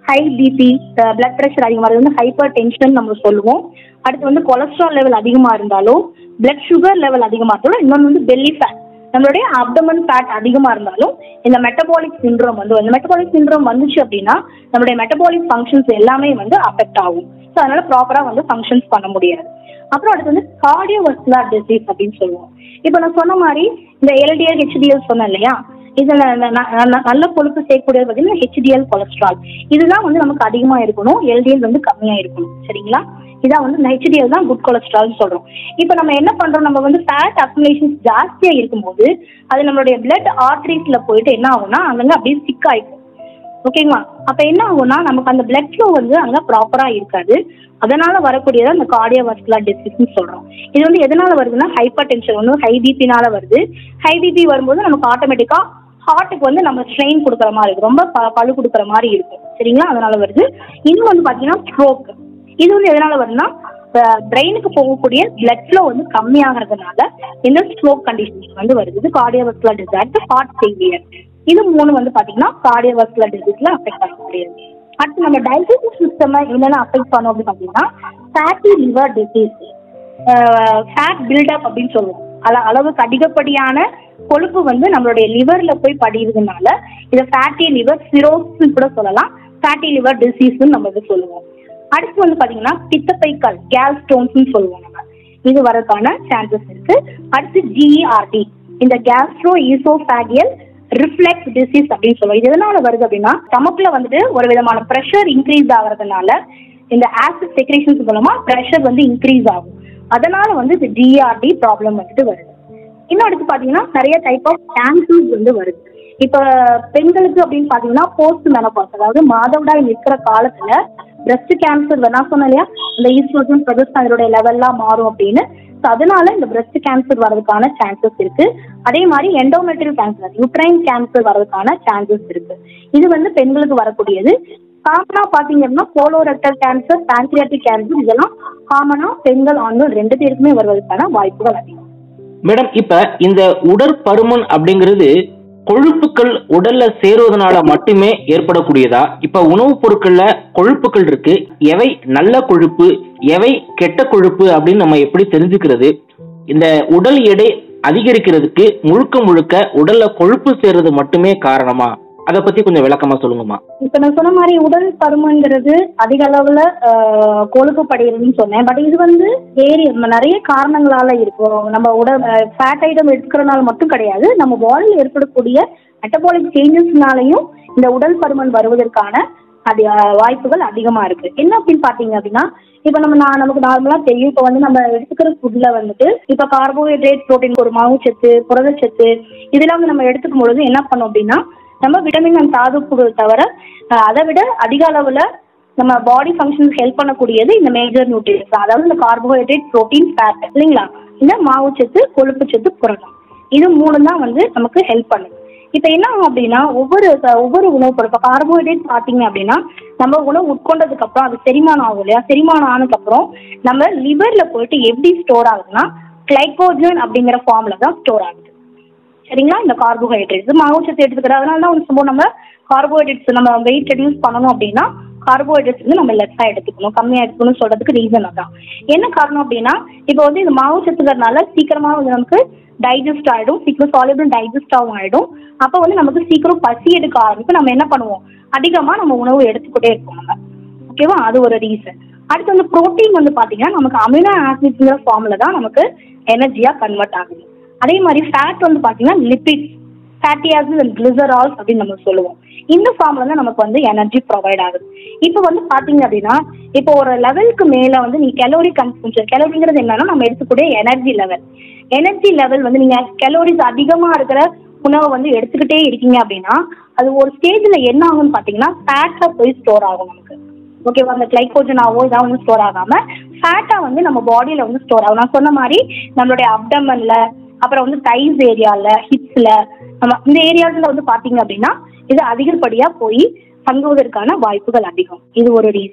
ஹை பிபி பிளட் ப்ரெஷர் அதிகமாக வந்து ஹைப்பர் டென்ஷன் நம்ம சொல்லுவோம் அடுத்து வந்து கொலஸ்ட்ரால் லெவல் அதிகமாக இருந்தாலும் பிளட் சுகர் லெவல் அதிகமாக இருந்தாலும் இன்னொன்று வந்து பெல்லி ஃபேட் நம்மளுடைய அப்டமன் ஃபேட் அதிகமாக இருந்தாலும் இந்த மெட்டபாலிக் சிண்ட்ரோம் வந்து இந்த மெட்டபாலிக் சிண்ட்ரோம் வந்துச்சு அப்படின்னா நம்மளுடைய மெட்டபாலிக் ஃபங்க்ஷன்ஸ் எல்லாமே வந்து அஃபெக்ட் ஆகும் ஸோ அதனால ப்ராப்பராக வந்து ஃபங்க்ஷன்ஸ் பண்ண முடியாது அப்புறம் அடுத்து வந்து கார்டியோவஸ்குலர் டிசீஸ் அப்படின்னு சொல்லுவோம் இப்போ நான் சொன்ன மாதிரி இந்த எல்டிஎல் ஹெச்டிஎல் சொன்னேன் இல்லையா இதுல ந- ந- ந- நல்ல கொழுப்பு சேர்க்கக்கூடியது பார்த்தீங்கன்னா ஹெச்டிஎல் கொலஸ்ட்ரால் இதுதான் வந்து நமக்கு அதிகமா இருக்கணும் எல்டிஎல் வந்து கம்மியா இருக்கணும் சரிங்களா இதான் வந்து ஹெச்டிஎல் தான் குட் கொலஸ்ட்ரால் சொல்றோம் இப்போ நம்ம என்ன பண்றோம் நம்ம வந்து ஃபேட் அக்குமுலேஷன் ஜாஸ்தியா இருக்கும்போது அது நம்மளுடைய பிளட் ஆர்டரிஸ்ல போயிட்டு என்ன ஆகும்னா அங்கங்க அப்படியே ஸ்டிக் ஆயிடும் ஓகேங்களா அப்ப என்ன ஆகும்னா நமக்கு அந்த பிளட் ஃப்ளோ வந்து அங்க ப்ராப்பரா இருக்காது அதனால வரக்கூடியது அந்த கார்டியோவாஸ்குலர் டிசீஸ்னு சொல்றோம் இது வந்து எதனால வருதுன்னா ஹைப்பர் டென்ஷன் வந்து ஹை பிபினால வருது ஹை பிபி வரும்போது நமக்கு ஆட்டோமேட்டிக்கா ஹார்ட்டுக்கு வந்து நம்ம ஸ்ட்ரெயின் கொடுக்குற மாதிரி இருக்கும் ரொம்ப ப- பளு கொடுக்குற மாதிரி இருக்கும் சரிங்களா அதனால வருது இன்னும் வந்து பாத்தீங்கன்னா ஸ்ட்ரோக் இது வந்து எதனால வருதுன்னா பிரெயினுக்கு போகக்கூடிய பிளட் ஃப்ளோ வந்து கம்மியாகிறதுனால இந்த ஸ்ட்ரோக் கண்டிஷன் வந்து வருது இது கார்டியோவாஸ்குலர் டிசார்ட் ஹார்ட் ஃபெயிலியர் இது மூணு வந்து பாத்தீங்கன்னா கார்டியோவாஸ்குலர் டிசீஸ்ல அஃபெக்ட் பண்ணக்கூடியது அடுத்து நம்ம டைஜஸ்டிவ் சிஸ்டம் என்னென்ன அஃபெக்ட் பண்ணோம் அப்படின்னு பாத்தீங்கன்னா fatty liver disease fat buildup அப்படின்னு சொல்லுவோம் அள அளவுக்கு அதிகப்படியான கொழுப்பு வந்து நம்மளுடைய லிவர்ல போய் படிகிறதுனால இதை ஃபேட்டி லிவர் சிரோஸ் கூட சொல்லலாம் ஃபேட்டி லிவர் டிசீஸ்னு நம்ம வந்து சொல்லுவோம் அடுத்து வந்து பாத்தீங்கன்னா பித்தப்பைக்கல் கேல் ஸ்டோன்ஸ்னு சொல்லுவோம் நம்ம இது வரதுக்கான சான்சஸ் இருக்கு அடுத்து ஜிஇஆர்டி இந்த கேஸ்ட்ரோ ஈசோஃபேகியல் ரிஃப்ளெக்ஸ் டிசீஸ் அப்படின்னு சொல்லுவோம் இது எதனால வருது அப்படின்னா ஸ்டமக்ல வந்துட்டு ஒரு விதமான ப்ரெஷர் இன்க்ரீஸ் ஆகுறதுனால இந்த ஆசிட் செக்ரேஷன்ஸ் மூலமா ப்ரெஷர் வந்து இன்க்ரீஸ் ஆகும் அதனால வந்து இந்த ஜிஆர்டி ப்ராப்ளம் வந்துட்டு வருது இன்னும் அடுத்து பாத்தீங்கன்னா நிறைய டைப் ஆஃப் கேன்சர்ஸ் வந்து வருது இப்ப பெண்களுக்கு அப்படின்னு பாத்தீங்கன்னா போஸ்ட் மெனபாஸ் அதாவது மாதவிடாய் நிற்கிற காலத்துல பிரஸ்ட் கேன்சர் நான் சொன்னேன் இல்லையா இந்த ஈஸ்ட்ரோஜன் ப்ரொஜெஸ்ட் அதனுடைய லெவல்லாம் மாறும் அப்படின்னு ஸோ அதனால இந்த பிரஸ்ட் கேன்சர் வரதுக்கான சான்சஸ் இருக்கு அதே மாதிரி எண்டோமெட்ரியல் கேன்சர் யூட்ரைன் கேன்சர் வரதுக்கான சான்சஸ் இருக்கு இது வந்து பெண்களுக்கு வரக்கூடியது காமனா பாத்தீங்க அப்படின்னா கோலோரெக்டல் கேன்சர் பேன்க்ரியாட்டிக் கேன்சர் இதெல்லாம் காமனா பெண்கள் ஆண்கள் ரெண்டு பேருக்குமே வருவதற்கான வாய்ப்புகள் அதிகம் மேடம் இப்ப இந்த உடற்பருமன் அப்படிங்கிறது கொழுப்புக்கள் உடல்ல சேருவதனால மட்டுமே ஏற்படக்கூடியதா இப்ப உணவுப் பொருட்கள்ல கொழுப்புக்கள் இருக்கு எவை நல்ல கொழுப்பு எவை கெட்ட கொழுப்பு அப்படின்னு நம்ம எப்படி தெரிஞ்சுக்கிறது இந்த உடல் எடை அதிகரிக்கிறதுக்கு முழுக்க முழுக்க உடல்ல கொழுப்பு சேர்றது மட்டுமே காரணமா அதை பத்தி கொஞ்சம் விளக்கமா சொல்லுங்கம்மா இப்ப நான் சொன்ன மாதிரி உடல் பருமன்கிறது அதிக அளவுல ஆஹ், கொழுப்பு படைகிறதுன்னு சொன்னேன் பட் இது வந்து வேறு நிறைய காரணங்களால இருக்கும் நம்ம உடல் ஃபேட் ஐட்டம் எடுத்துக்கிறனால மட்டும் கிடையாது நம்ம பாடியில் ஏற்படக்கூடிய மெட்டபாலிக் சேஞ்சஸ்னாலையும் இந்த உடல் பருமன் வருவதற்கான அது ஆஹ், வாய்ப்புகள் அதிகமா இருக்கு என்ன அப்படின்னு பாத்தீங்க அப்படின்னா இப்ப நம்ம நான் நமக்கு நார்மலா தெரியும் இப்ப வந்து நம்ம எடுத்துக்கிற ஃபுட்ல வந்துட்டு இப்ப கார்போஹைட்ரேட் புரோட்டீன் ஒரு மாவுச்சத்து புரதச்சத்து இதெல்லாம் வந்து நம்ம எடுத்துக்கும் பொழுது என்ன பண்ணோம் அப்படின்னா நம்ம விட்டமின் அண்ட் தாதுப்புகள் தவிர அஹ், அதை விட அதிக அளவுல நம்ம பாடி ஃபங்க்ஷன்ஸ் ஹெல்ப் பண்ணக்கூடியது இந்த மேஜர் நியூட்ரியன்ஸ் அதாவது இந்த கார்போஹைட்ரேட் புரோட்டீன் ஃபேட் இல்லைங்களா இந்த மாவுச்சத்து கொழுப்புச்சத்து புரதம் இது மூணு தான் வந்து நமக்கு ஹெல்ப் பண்ணுது இப்போ என்ன ஆகும் அப்படின்னா ஒவ்வொரு அஹ், ஒவ்வொரு உணவு பொருள் இப்போ கார்போஹைட்ரேட் பார்த்தீங்க அப்படின்னா நம்ம உணவு உட்கொண்டதுக்கு அப்புறம் அது செரிமானம் ஆகும் இல்லையா செரிமானம் ஆனதுக்கு அப்புறம் நம்ம லிவர்ல போயிட்டு எப்படி ஸ்டோர் ஆகுதுன்னா கிளைகோஜன் அப்படிங்கிற ஃபார்ம்ல தான் ஸ்டோர் ஆகுது சரிங்களா இந்த கார்போஹைட்ரேட்ஸ் மாவுச்சத்து எடுத்துக்கிறது அதனால தான் வந்து நம்ம கார்போஹைட்ரேட்ஸ் நம்ம வெயிட் ரெடியூஸ் பண்ணணும் அப்படின்னா கார்போஹைட்ரேட்ஸ் வந்து நம்ம லெஸ்ஸா எடுத்துக்கணும் கம்மியா எடுத்துக்கணும்னு சொல்றதுக்கு ரீசன் அதான் என்ன காரணம் அப்படின்னா இப்போ வந்து இந்த மாவு சத்துக்கிறதுனால சீக்கிரமா வந்து நமக்கு டைஜஸ்ட் ஆயிடும் சீக்கிரம் சாலிபிள் டைஜஸ்ட் ஆகும் ஆயிடும் அப்போ வந்து நமக்கு சீக்கிரம் பசி எடுக்க ஆரம்பிக்கும் நம்ம என்ன பண்ணுவோம் அதிகமா நம்ம உணவு எடுத்துக்கிட்டே இருப்போம் நம்ம ஓகேவா அது ஒரு ரீசன் அடுத்து வந்து புரோட்டீன் வந்து பாத்தீங்கன்னா நமக்கு அமினோ ஆசிட்ங்கிற ஃபார்ம்ல தான் நமக்கு எனர்ஜியா கன்வெர்ட் ஆகுது அதே மாதிரி ஃபேட் வந்து பாத்தீங்கன்னா lipids fatty acid and glycerols அப்படின்னு நம்ம சொல்லுவோம் இந்த ஃபார்ம்ல தான் நமக்கு வந்து எனர்ஜி ப்ரொவைட் ஆகுது இப்போ வந்து பாத்தீங்க அப்படின்னா இப்போ ஒரு லெவலுக்கு மேல வந்து நீ கலோரி கன்சம்ஷன் கலோரிங்கிறது என்னன்னா நம்ம எடுத்துக்கூடிய எனர்ஜி லெவல் எனர்ஜி லெவல் வந்து நீங்க கலோரிஸ் அதிகமா இருக்கிற உணவை வந்து எடுத்துக்கிட்டே இருக்கீங்க அப்படின்னா அது ஒரு ஸ்டேஜ்ல என்ன ஆகும்னு பாத்தீங்கன்னா ஃபேட்டா போய் ஸ்டோர் ஆகும் நமக்கு ஓகேவா அந்த கிளைகோஜன் ஆவோ இதாக வந்து ஸ்டோர் ஆகாம ஃபேட்டா வந்து நம்ம பாடியில வந்து ஸ்டோர் ஆகும் நான் சொன்ன மாதிரி நம்மளுடைய அப்டமன்ல அப்புறம் வந்து தைஸ் ஏரியால ஹிப்ஸ்ல நம்ம இந்த ஏரியாஸ்ல வந்து பாத்தீங்க அப்படின்னா இது அதிகப்படியா போய் தங்குவதற்கான வாய்ப்புகள் அதிகம் இது ஒரு ரீசன்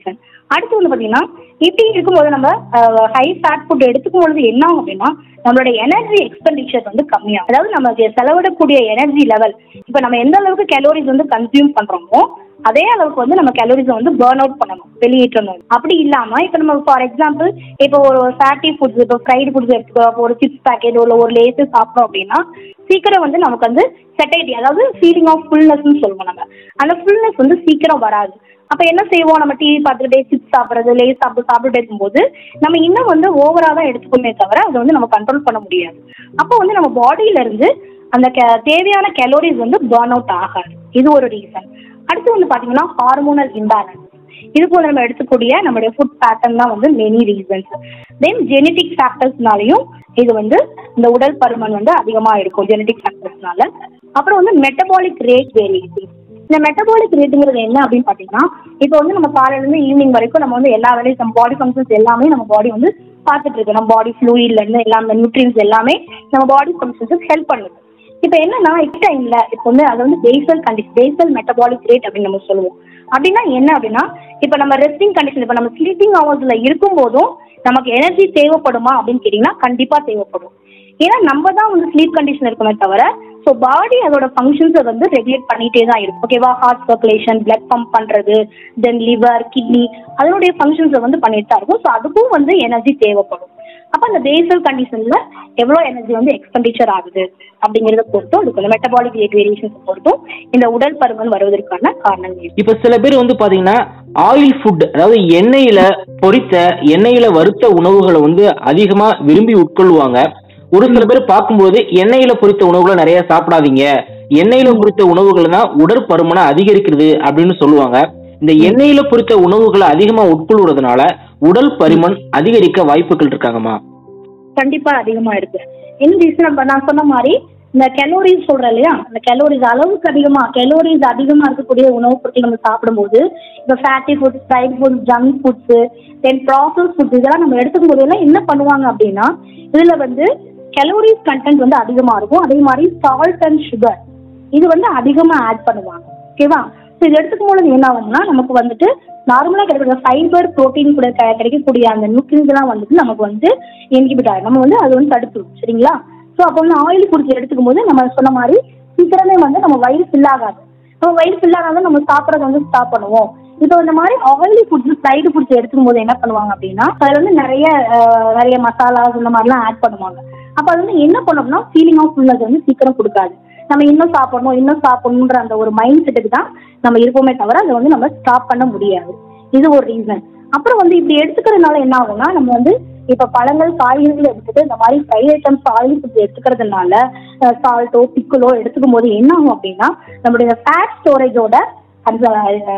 அடுத்து வந்து பாத்தீங்கன்னா இப்படி இருக்கும்போது நம்ம ஹை ஃபேட் ஃபுட் எடுத்துக்கும் பொழுது என்ன ஆகும் அப்படின்னா நம்மளோட எனர்ஜி எக்ஸ்பெண்டிச்சர் வந்து கம்மியாகும் அதாவது நமக்கு செலவிடக்கூடிய எனர்ஜி லெவல் இப்போ நம்ம எந்த அளவுக்கு கேலோரிஸ் வந்து கன்சியூம் பண்றோமோ அதே அளவுக்கு வந்து நம்ம கேலோரிஸை வந்து பேர்ன் அவுட் பண்ணணும் வெளியேற்றணும் அப்படி இல்லாம இப்போ நம்ம ஃபார் எக்ஸாம்பிள் இப்போ ஒரு ஃபேட்டி ஃபுட்ஸ் இப்போ ஃப்ரைடு ஃபுட்ஸ் எடுத்துக்கோ இப்போ ஒரு சிப்ஸ் பேக்கெட் இல்லை ஒரு லேஸ் சாப்பிட்டோம் அப்படின்னா சீக்கிரம் வந்து நமக்கு வந்து செட்டைட்டி அதாவது ஃபீலிங் ஆஃப் ஃபுல்னஸ்னு சொல்லுவோம் நம்ம அந்த ஃபுல்னஸ் வந்து சீக்கிரம் வராது அப்ப என்ன செய்வோம் நம்ம டிவி பார்த்துக்கிட்டே சிப்ஸ் சாப்பிட்றது லேஸ் சாப்பிட்டு சாப்பிட்டுட்டே இருக்கும்போது நம்ம இன்னும் வந்து ஓவரா தான் எடுத்துக்கோமே தவிர அதை வந்து நம்ம கண்ட்ரோல் பண்ண முடியாது அப்போ வந்து நம்ம பாடியில இருந்து அந்த கே- தேவையான கேலோரிஸ் வந்து பேர்ன் அவுட் ஆகாது இது ஒரு ரீசன் அடுத்து வந்து பாத்தீங்கன்னா ஹார்மோனல் இம்பேலன்ஸ் இது போல நம்ம எடுத்துக்கூடிய நம்மளுடைய ஃபுட் பேட்டர்ன் தான் வந்து மெனி ரீசன்ஸ் தென் ஜெனட்டிக் ஃபேக்டர்ஸ்னாலையும் இது வந்து இந்த உடல் பருமன் வந்து அதிகமா இருக்கும் ஜெனட்டிக் ஃபேக்டர்ஸ்னால அப்புறம் வந்து மெட்டபாலிக் ரேட் வேரியேஷன் இந்த மெட்டபாலிக் ரேட்டுங்கிறது என்ன அப்படின்னு பார்த்தீங்கன்னா இப்போ வந்து நம்ம காலையிலேருந்து ஈவினிங் வரைக்கும் நம்ம வந்து எல்லா வேலையும் நம்ம பாடி ஃபங்க்ஷன்ஸ் எல்லாமே நம்ம பாடி வந்து பார்த்துட்டு இருக்கு நம்ம பாடி ஃப்ளூயிட்ல இருந்து எல்லாமே நியூட்ரியன்ஸ் எல்லாமே நம்ம பாடி ஃபங்க்ஷன்ஸுக்கு ஹெல்ப் பண்ணுது இப்போ என்னன்னா இட் டைம்ல இப்போ வந்து அது வந்து basal condition basal metabolic rate அப்படின்னு நம்ம சொல்லுவோம் அப்படின்னா என்ன அப்படின்னா இப்போ நம்ம ரெஸ்டிங் கண்டிஷன் இப்போ நம்ம ஸ்லீப்பிங் ஹவர்ஸ்ல இருக்கும் போதும் நமக்கு எனர்ஜி தேவைப்படுமா அப்படின்னு கேட்டிங்கன்னா கண்டிப்பா தேவைப்படும் ஏன்னா நம்ம தான் வந்து ஸ்லீப் கண்டிஷன் இருக்குமே தவிர ஸோ பாடி அதோட ஃபங்க்ஷன்ஸை வந்து ரெகுலேட் பண்ணிட்டே தான் இருக்கும் ஓகேவா ஹார்ட் சர்க்குலேஷன் பிளட் பம்ப் பண்ணுறது தென் லிவர் கிட்னி அதனுடைய ஃபங்க்ஷன்ஸை வந்து பண்ணிட்டு தான் இருக்கும் ஸோ அதுக்கும் வந்து எனர்ஜி தேவைப்படும் அப்போ அந்த பேசல் கண்டிஷனில் எவ்வளோ எனர்ஜி வந்து எக்ஸ்பெண்டிச்சர் ஆகுது அப்படிங்கிறத பொறுத்தும் அதுக்கு வந்து மெட்டபாலிக் ரேட் வேரியேஷன்ஸ் பொறுத்தும் இந்த உடல் பருமன் வருவதற்கான காரணங்கள் இருக்கு. இப்ப சில பேர் வந்து பாத்தீங்கன்னா ஆயில் ஃபுட் அதாவது எண்ணெயில பொரித்த எண்ணெயில வறுத்த உணவுகளை வந்து அதிகமா விரும்பி உட்கொள்வாங்க ஒரு சில பேர் பார்க்கும்போது எண்ணெயில பொரித்த உணவுகளை நிறைய சாப்பிடாதீங்க எண்ணெயில பொரித்த உணவுகள் தான் உடற்பருமனை அதிகரிக்கிறது அப்படின்னு சொல்லுவாங்க இந்த எண்ணெயில பொரித்த உணவுகளை அதிகமா உட்கொள்வதனால உடல் பருமன் அதிகரிக்க வாய்ப்புகள் இருக்காங்கம்மா கண்டிப்பா அதிகமா இருக்கு என்ன ரீசன் அப்ப நான் சொன்ன மாதிரி இந்த கலோரிஸ் சொல்றேன் இல்லையா அந்த கலோரிஸ் அளவுக்கு அதிகமா கலோரிஸ் அதிகமா இருக்கக்கூடிய உணவுப் பொருட்கள் நம்ம சாப்பிடும்போது இப்போ fatty foods fried foods junk foods then process foods இதெல்லாம் நம்ம எடுத்துக்கும் போதெல்லாம் என்ன பண்ணுவாங்க அப்படின்னா இதுல வந்து கலோரிஸ் கண்டென்ட் வந்து அதிகமா இருக்கும் அதே மாதிரி சால்ட் அண்ட் சுகர் இது வந்து அதிகமா ஆட் பண்ணுவாங்க ஓகேவா ஸோ இது எடுத்துக்கும் பொழுது என்ன ஆகும்னா நமக்கு வந்துட்டு நார்மலாக கிடைக்கிற ஃபைபர் புரோட்டீன் கூட க- கிடைக்கக்கூடிய அந்த நியூட்ரியன்ஸ் எல்லாம் வந்துட்டு நமக்கு வந்து இன்ஹிபிட் ஆகும் நம்ம வந்து அது வந்து தடுத்துரும் சரிங்களா ஸோ அப்போ வந்து ஆயில் ஃபுட்ஸ் எடுத்துக்கும் போது நம்ம சொன்ன மாதிரி சீக்கிரமே வந்து நம்ம வயிறு ஃபில் ஆகாது நம்ம வயிறு ஃபில் ஆகாத நம்ம சாப்பிட்றத வந்து ஸ்டாப் பண்ணுவோம் இப்போ இந்த மாதிரி ஆயிலி ஃபுட்ஸ் ஃப்ரைடு ஃபுட்ஸ் எடுத்துக்கும் போது என்ன பண்ணுவாங்க அப்படின்னா அதில் வந்து நிறைய அஹ், நிறைய மசாலாஸ் இந்த மாதிரிலாம் ஆட் பண்ணுவாங்க அப்போ அது வந்து என்ன பண்ணோம்னா ஃபீலிங் ஆஃப் ஃபுல்னஸ் வந்து சீக்கிரம் கொடுக்காது நம்ம இன்னும் சாப்பிடணும் இன்னும் சாப்பிடணுன்ற அந்த ஒரு மைண்ட் செட்டுக்கு தான் நம்ம இருப்போமே தவிர அதை வந்து நம்ம ஸ்டாப் பண்ண முடியாது இது ஒரு ரீசன் அப்புறம் வந்து இப்படி எடுத்துக்கிறதுனால என்ன ஆகும்னா நம்ம வந்து இப்ப பழங்கள் காய்கறிகள் எடுத்துட்டு இந்த மாதிரி ஃப்ரைட் ஐட்டம்ஸ் ஆயில் ஃபுட்ஸ் எடுத்துக்கிறதுனால சால்ட்டோ பிக்குலோ எடுத்துக்கும் போது என்ன ஆகும் அப்படின்னா நம்மளுடைய ஃபேட் ஸ்டோரேஜோட அந்த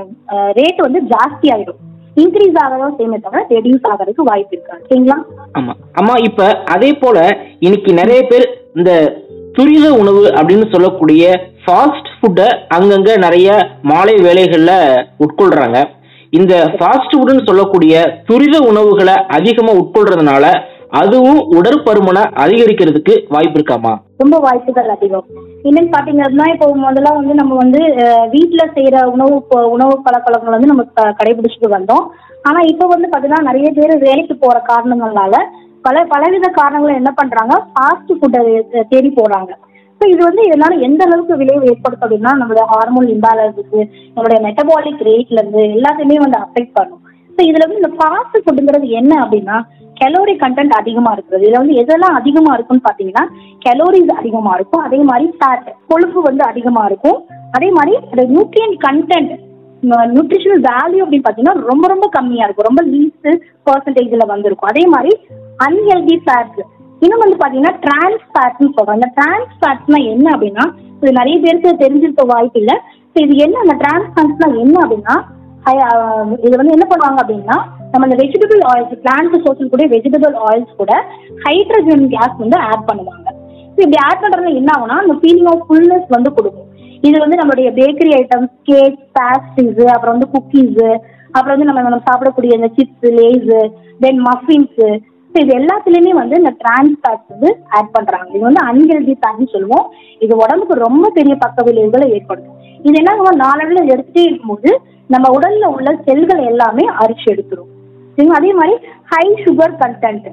ரேட் வந்து ஜாஸ்தி ஆயிடும் இன்க்ரீஸ் ஆகதான் செய்யுமே தவிர ரெடியூஸ் ஆகிறதுக்கு வாய்ப்பு இருக்காது சரிங்களா ஆமா அம்மா இப்ப அதே போல இன்னைக்கு நிறைய பேர் இந்த துரித உணவு அப்படின்னு சொல்லக்கூடிய ஃபாஸ்ட் ஃபுட்டை அங்கங்க நிறைய மாலை வேலைகள்ல உட்கொள்றாங்க இந்த ஃபாஸ்ட் ஃபுட்னு சொல்லக்கூடிய துரித உணவுகளை அதிகமா உட்கொள்றதுனால அதுவும் உடற்பருமனை அதிகரிக்கிறதுக்கு வாய்ப்பு இருக்காமா ரொம்ப வாய்ப்புகள் அதிகம் என்னன்னு பாத்தீங்கன்னா இப்போ முதல்ல வந்து நம்ம வந்து அஹ், வீட்ல செய்யற உணவு ப- உணவு பழக்கவழக்கங்கள் வந்து நம்ம க- கடைபிடிச்சிட்டு வந்தோம் ஆனா இப்போ வந்து பாத்தீங்கன்னா நிறைய பேர் வேலைக்கு போற காரணங்களால பல பலவித காரணங்கள் என்ன பண்றாங்க ஃபாஸ்ட் ஃபுட்டை தேடி போறாங்க ஸோ இது வந்து இதனால எந்த அளவுக்கு விளைவு ஏற்படுத்தும் அப்படின்னா நம்மளுடைய ஹார்மோன் இம்பேலன்ஸுக்கு நம்மளுடைய மெட்டபாலிக் ரேட்ல இருந்து எல்லாத்தையுமே வந்து அஃபெக்ட் பண்ணும் ஸோ இதுல வந்து இந்த ஃபாஸ்ட் ஃபுட்டுங்கிறது என்ன அப்படின்னா கலோரி கண்டென்ட் அதிகமா இருக்கிறது இதுல வந்து எதெல்லாம் அதிகமா இருக்கும்னு பாத்தீங்கன்னா கலோரிஸ் அதிகமா இருக்கும் அதே மாதிரி ஃபேட் கொழுப்பு வந்து அதிகமா இருக்கும் அதே மாதிரி அந்த நியூட்ரியன் கண்டென்ட் நியூட்ரிஷனல் வேல்யூ அப்படின்னு பாத்தீங்கன்னா ரொம்ப ரொம்ப கம்மியா இருக்கும் ரொம்ப லீஸ்ட் பர்சன்டேஜ்ல வந்திருக்கும் அதே மாதிரி அன்ஹெல்தி ஃபேட்ஸ் இன்னும் வந்து பாத்தீங்கன்னா டிரான்ஸ் ஃபேட்ஸ்னு சொல்றாங்க இந்த டிரான்ஸ் ஃபேட்ஸ்னா என்ன அப்படின்னா இது நிறைய பேருக்கு தெரிஞ்சிருக்க வாய்ப்பு இல்லை ஸோ இது என்ன அந்த டிரான்ஸ் ஃபேட்ஸ்னா என்ன அப்படின்னா ஹை- ஆஹ் இது வந்து என்ன பண்ணுவாங்க அப்படின்னா நம்ம இந்த வெஜிடபிள் ஆயில்ஸ் பிளான்ட் சோர்ஸில் கூட வெஜிடபிள் ஆயில்ஸ் கூட ஹைட்ரஜன் கேஸ் வந்து ஆட் பண்ணுவாங்க ஸோ இப்படி ஆட் பண்றதுல என்ன ஆகும்னா அந்த ஃபீலிங் ஆஃப் ஃபுல்னஸ் வந்து கொடுக்கும் இது வந்து நம்மளுடைய பேக்கரி ஐட்டம்ஸ் கேக் பேஸ்ட்ரிஸ் அப்புறம் வந்து குக்கீஸ் அப்புறம் வந்து நம்ம நம்ம சாப்பிடக்கூடிய இந்த chips Lay's then muffins so இது எல்லாத்துலேயுமே வந்து இந்த டிரான்ஸ் ஃபேட்ஸ் வந்து ஆட் பண்றாங்க இது வந்து அன்ஹெல்தி ஃபேட்னு சொல்லுவோம் இது உடம்புக்கு ரொம்ப பெரிய பக்க விளைவுகளை ஏற்படுத்தும் இது என்ன ஆகும் நாளடைவில் எடுத்துட்டே இருக்கும்போது நம்ம உடல்ல உள்ள செல்கள் எல்லாமே அரிச்சு எடுத்துரும் சரிங்களா அதே மாதிரி high sugar content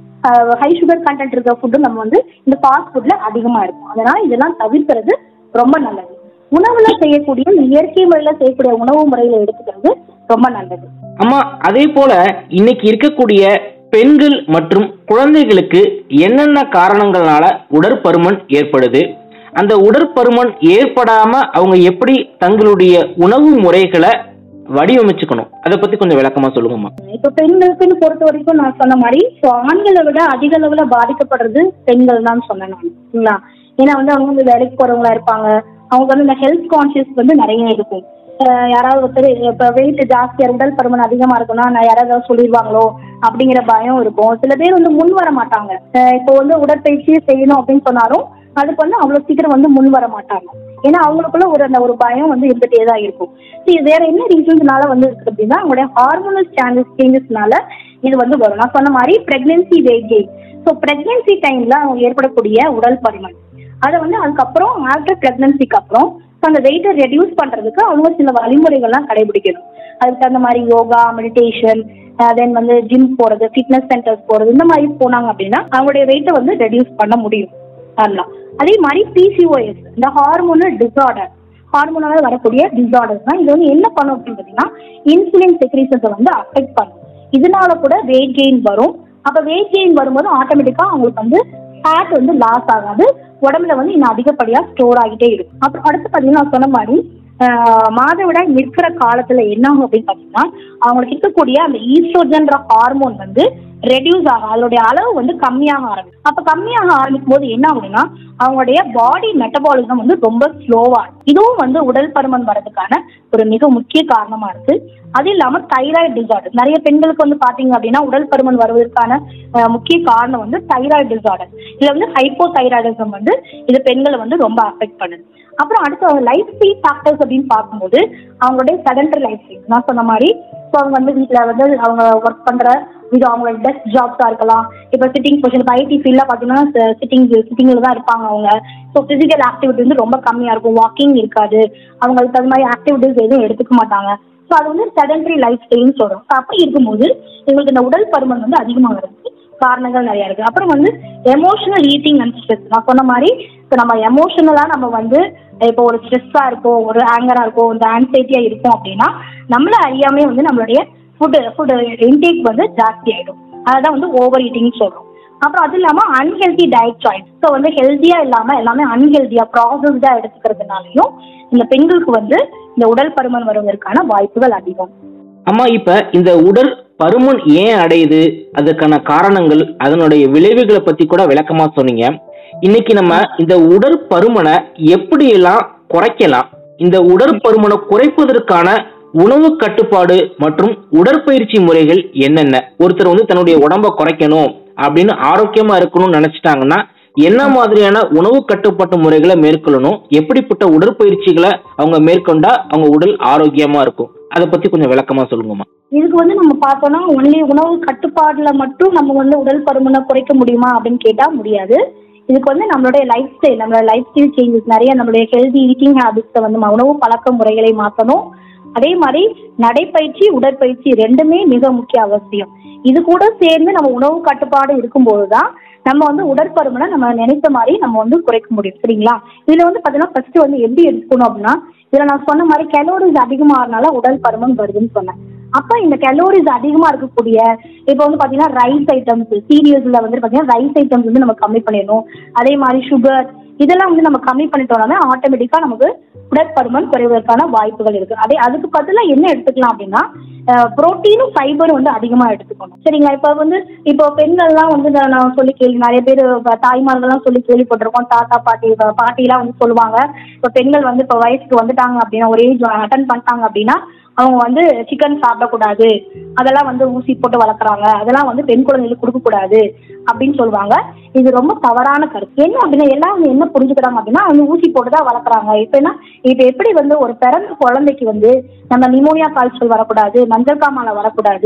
high sugar content இருக்கிற ஃபுட்டு நம்ம வந்து இந்த ஃபாஸ்ட் ஃபுட்ல அதிகமா இருக்கும் அதனால இதெல்லாம் தவிர்க்கிறது ரொம்ப நல்லது உணவுல செய்யக்கூடிய இயற்கை முறையில செய்யக்கூடிய உணவு முறையில எடுத்துக்கிறது ரொம்ப நல்லது அம்மா அதே போல இன்னைக்கு இருக்கக்கூடிய பெண்கள் மற்றும் குழந்தைகளுக்கு என்னென்ன காரணங்களால உடற்பருமன் ஏற்படுது அந்த உடற்பருமன் ஏற்படாம அவங்க எப்படி தங்களுடைய உணவு முறைகளை வடிவமைச்சுக்கணும் அதை பத்தி கொஞ்சம் விளக்கமா சொல்லுங்கம்மா இப்ப பெண்களுக்குன்னு பொறுத்த வரைக்கும் நான் சொன்ன மாதிரி so ஆண்களை விட அதிக அளவுல பாதிக்கப்படுறது பெண்கள் தான் சொன்னேன் நான் சரிங்களா ஏன்னா வந்து அவங்க வந்து வேலைக்கு போறவங்களா இருப்பாங்க அவங்க வந்து இந்த ஹெல்த் கான்சியஸ் வந்து நிறைய இருக்கும் அஹ் யாராவது ஒருத்தர் இப்ப வெயிட் ஜாஸ்தியா உடல் பருமன் அதிகமா இருக்குன்னா நான் யாராவது சொல்லிடுவாங்களோ அப்படிங்கிற பயம் இருக்கும் சில பேர் வந்து முன் வர மாட்டாங்க அஹ் இப்போ வந்து உடற்பயிற்சி செய்யணும் அப்படின்னு சொன்னாலும் அதுக்கு வந்து அவ்வளவு சீக்கிரம் வந்து முன் வர மாட்டாங்க ஏன்னா அவங்களுக்குள்ள ஒரு அந்த ஒரு பயம் வந்து இருந்துட்டே தான் இருக்கும் சரி வேற என்ன ரீசன்ஸ்னால வந்து இருக்கு அப்படின்னா அவங்களுடைய ஹார்மோனல் சேஞ்சஸ் சேஞ்சஸ்னால இது வந்து வரும் நான் சொன்ன மாதிரி pregnancy weight gain so pregnancy டைம்ல அவங்க ஏற்படக்கூடிய உடல் பருமன் அதை வந்து அதுக்கப்புறம் ஆஃப்டர் பிரெக்னன்சிக்கு அப்புறம் so அந்த வெயிட்டை ரெடியூஸ் பண்றதுக்கு அவங்க சில வழிமுறைகள்லாம் கடைபிடிக்கணும் அதுக்கு தகுந்த மாதிரி யோகா மெடிடேஷன் தென் வந்து ஜிம் போறது ஃபிட்னஸ் சென்டர்ஸ் போறது இந்த மாதிரி போனாங்க அப்படின்னா அவங்களுடைய வெயிட்டை வந்து ரெடியூஸ் பண்ண முடியும் பண்ணலாம் அதே மாதிரி பிசிஓஎஸ் இந்த ஹார்மோனல் டிசார்டர் ஹார்மோனால வரக்கூடிய டிசார்டர்ஸ் தான் இது வந்து என்ன பண்ணும் அப்படின்னு பார்த்தீங்கன்னா இன்சுலின் செக்ரீஷன்ஸை வந்து அஃபெக்ட் பண்ணும் இதனால கூட வெயிட் கெயின் வரும் அப்ப வெயிட் கெயின் வரும்போது ஆட்டோமேட்டிக்கா அவங்களுக்கு வந்து ஃபேட் வந்து லாஸ் ஆகாது உடம்புல வந்து இன்னும் அதிகப்படியா ஸ்டோர் ஆகிட்டே இருக்கும் அப்புறம் அடுத்து பார்த்தீங்கன்னா நான் சொன்ன மாதிரி ஆஹ் மாதவிடாய் நிற்கிற காலத்துல என்ன ஆகும் அப்படின்னு பார்த்தீங்கன்னா அவங்களுக்கு இருக்கக்கூடிய அந்த ஈஸ்ட்ரோஜன்ற ஹார்மோன் வந்து ரெடியூஸ் ஆகும் அதோடைய அளவு வந்து கம்மியாக ஆரம்பிக்கும் அப்ப கம்மியாக ஆரம்பிக்கும் போது என்ன ஆகுதுன்னா அவங்களுடைய பாடி மெட்டபாலிசம் வந்து ரொம்ப ஸ்லோவா இதுவும் வந்து உடல் பருமன் வரதுக்கான ஒரு மிக முக்கிய காரணமா இருக்கு அது இல்லாம தைராய்டு டிசார்டர் நிறைய பெண்களுக்கு வந்து பாத்தீங்க அப்படின்னா உடல் பருமன் வருவதற்கான அஹ், முக்கிய காரணம் வந்து தைராய்டு டிசார்டர் இதுல வந்து ஹைப்போ தைராய்டிசம் வந்து இது பெண்களை வந்து ரொம்ப அஃபெக்ட் பண்ணுது அப்புறம் அடுத்து லைஃப் ஸ்டைல் ஃபேக்டர்ஸ் அப்படின்னு பார்க்கும்போது அவங்களுடைய செடன்டரி லைஃப் ஸ்டைல் நான் சொன்ன மாதிரி இப்போ அவங்க வந்து வீட்டில் வந்து அவங்க ஒர்க் பண்ற இது அவங்களோட டெஸ்க் ஜாப்ஸா இருக்கலாம் இப்போ சிட்டிங் பொசிஷன் இப்போ ஐடி ஃபீல்டில் பார்த்தீங்கன்னா சிட்டிங் சிட்டிங்கில் தான் இருப்பாங்க அவங்க ஸோ ஃபிசிக்கல் ஆக்டிவிட்டி வந்து ரொம்ப கம்மியாக இருக்கும் வாக்கிங் இருக்காது அவங்களுக்கு அது மாதிரி ஆக்டிவிட்டிஸ் எதுவும் எடுத்துக்க மாட்டாங்க ஸோ அது வந்து செடன்டரி லைஃப் ஸ்டைல்னு சொல்கிறோம் ஸோ அப்படி இருக்கும்போது இவங்களுக்கு இந்த உடல் பருமன் வந்து அதிகமாகிறதுக்கு காரணங்கள் நிறைய இருக்கு அப்புறம் வந்து எமோஷனல் ஈட்டிங் அண்ட் ஸ்ட்ரெஸ் நான் சொன்ன மாதிரி இப்போ நம்ம எமோஷனலா நம்ம வந்து இப்போ ஒரு ஸ்ட்ரெஸ்ஸா இருக்கும் ஒரு ஆங்கரா இருக்கும் இந்த ஆன்சைட்டியா இருக்கும் அப்படின்னா நம்மள அறியாமே வந்து நம்மளுடைய ஃபுட் ஃபுட் இன்டேக் வந்து ஜாஸ்தி ஆயிடும் அதான் வந்து ஓவர் ஈட்டிங் சொல்றோம் அப்புறம் அது இல்லாம அன்ஹெல்தி டயட் சாய்ஸ் ஸோ வந்து ஹெல்த்தியா இல்லாம எல்லாமே அன்ஹெல்தியா ப்ராசஸ்டா எடுத்துக்கிறதுனாலையும் இந்த பெண்களுக்கு வந்து இந்த உடல் பருமன் வருவதற்கான வாய்ப்புகள் அதிகம் அம்மா இப்ப இந்த உடல் பருமன் ஏன் அடையுது அதுக்கான காரணங்கள் அதனுடைய விளைவுகளை பத்தி கூட விளக்கமா சொன்னீங்க இன்னைக்கு நம்ம இந்த உடற்பருமனை எப்படியெல்லாம் குறைக்கலாம் இந்த உடற்பருமனை குறைப்பதற்கான உணவு கட்டுப்பாடு மற்றும் உடற்பயிற்சி முறைகள் என்னென்ன ஒருத்தர் வந்து தன்னுடைய உடம்ப குறைக்கணும் அப்படின்னு ஆரோக்கியமா இருக்கணும்னு நினைச்சிட்டாங்கன்னா என்ன மாதிரியான உணவு கட்டுப்பாட்டு முறைகளை மேற்கொள்ளணும் எப்படிப்பட்ட உடற்பயிற்சிகளை அவங்க மேற்கொண்டா அவங்க உடல் ஆரோக்கியமா இருக்கும் அதை பத்தி கொஞ்சம் விளக்கமா சொல்லுங்கம்மா இதுக்கு வந்து நம்ம பார்த்தோம்னா ஒன்லி உணவு கட்டுப்பாடுல மட்டும் நம்ம வந்து உடல் பருமனை குறைக்க முடியுமா அப்படின்னு கேட்டா முடியாது இதுக்கு வந்து நம்மளுடைய லைஃப் ஸ்டைல் நம்மளோட லைஃப் ஸ்டைல் சேஞ்சஸ் நிறைய நம்மளுடைய ஹெல்தி ஈட்டிங் ஹேபிட்ஸை வந்து ம- உணவு பழக்க முறைகளை மாற்றணும் அதே மாதிரி நடைப்பயிற்சி உடற்பயிற்சி ரெண்டுமே மிக முக்கிய அவசியம் இது கூட சேர்ந்து நம்ம உணவு கட்டுப்பாடு இருக்கும்போது தான் நம்ம வந்து உடற்பருமனை நம்ம நினைத்த மாதிரி நம்ம வந்து குறைக்க முடியும் சரிங்களா இதுல வந்து பாத்தீங்கன்னா ஃபர்ஸ்ட் வந்து எப்படி எடுத்துக்கணும் அப்படின்னா இதுல நான் சொன்ன மாதிரி கலோரிஸ் அதிகமாகறனால உடல் பருமன் வருதுன்னு சொன்னேன் அப்ப இந்த கலோரிஸ் அதிகமா இருக்கக்கூடிய இப்போ வந்து பாத்தீங்கன்னா ரைஸ் ஐட்டம்ஸ் சீரியல்ஸ்ல வந்து பாத்தீங்கன்னா ரைஸ் ஐட்டம்ஸ் வந்து நம்ம கம்மி பண்ணிடணும் அதே மாதிரி சுகர் இதெல்லாம் வந்து நம்ம கம்மி பண்ணிட்டோம்னா ஆட்டோமேட்டிக்கா நமக்கு உடற்பருமன் குறைவதற்கான வாய்ப்புகள் இருக்கு அதே அதுக்கு பதிலா என்ன எடுத்துக்கலாம் அப்படின்னா புரோட்டீனும் ஃபைபரும் வந்து அதிகமா எடுத்துக்கணும் சரிங்களா இப்போ வந்து இப்போ பெண்கள்லாம் வந்து நான் நான் சொல்லி கேள்வி நிறைய பேர் தாய்மார்கள்லாம் சொல்லி கேள்விப்பட்டிருக்கோம் தாத்தா பாட்டி ப- பாட்டிலாம் வந்து சொல்லுவாங்க இப்போ பெண்கள் வந்து இப்போ வயசுக்கு வந்துட்டாங்க அப்படின்னா ஒரு ஏஜ் அட்டன் பண்ணிட்டாங்க அப்படின்னா அவங்க வந்து சிக்கன் சாப்பிடக்கூடாது அதெல்லாம் வந்து ஊசி போட்டு வளர்க்குறாங்க அதெல்லாம் வந்து பெண் குழந்தைகளுக்கு கொடுக்கக்கூடாது அப்படின்னு சொல்லுவாங்க இது ரொம்ப தவறான கருத்து என்ன அப்படின்னா எல்லாம் வந்து என்ன புரிஞ்சுக்கிறாங்க அப்படின்னா வந்து ஊசி போட்டு தான் வளர்க்குறாங்க இப்போ என்ன இப்போ எப்படி வந்து ஒரு பிறந்த குழந்தைக்கு வந்து நம்ம நிமோனியா காய்ச்சல் வரக்கூடாது மஞ்சள் காமாலை வரக்கூடாது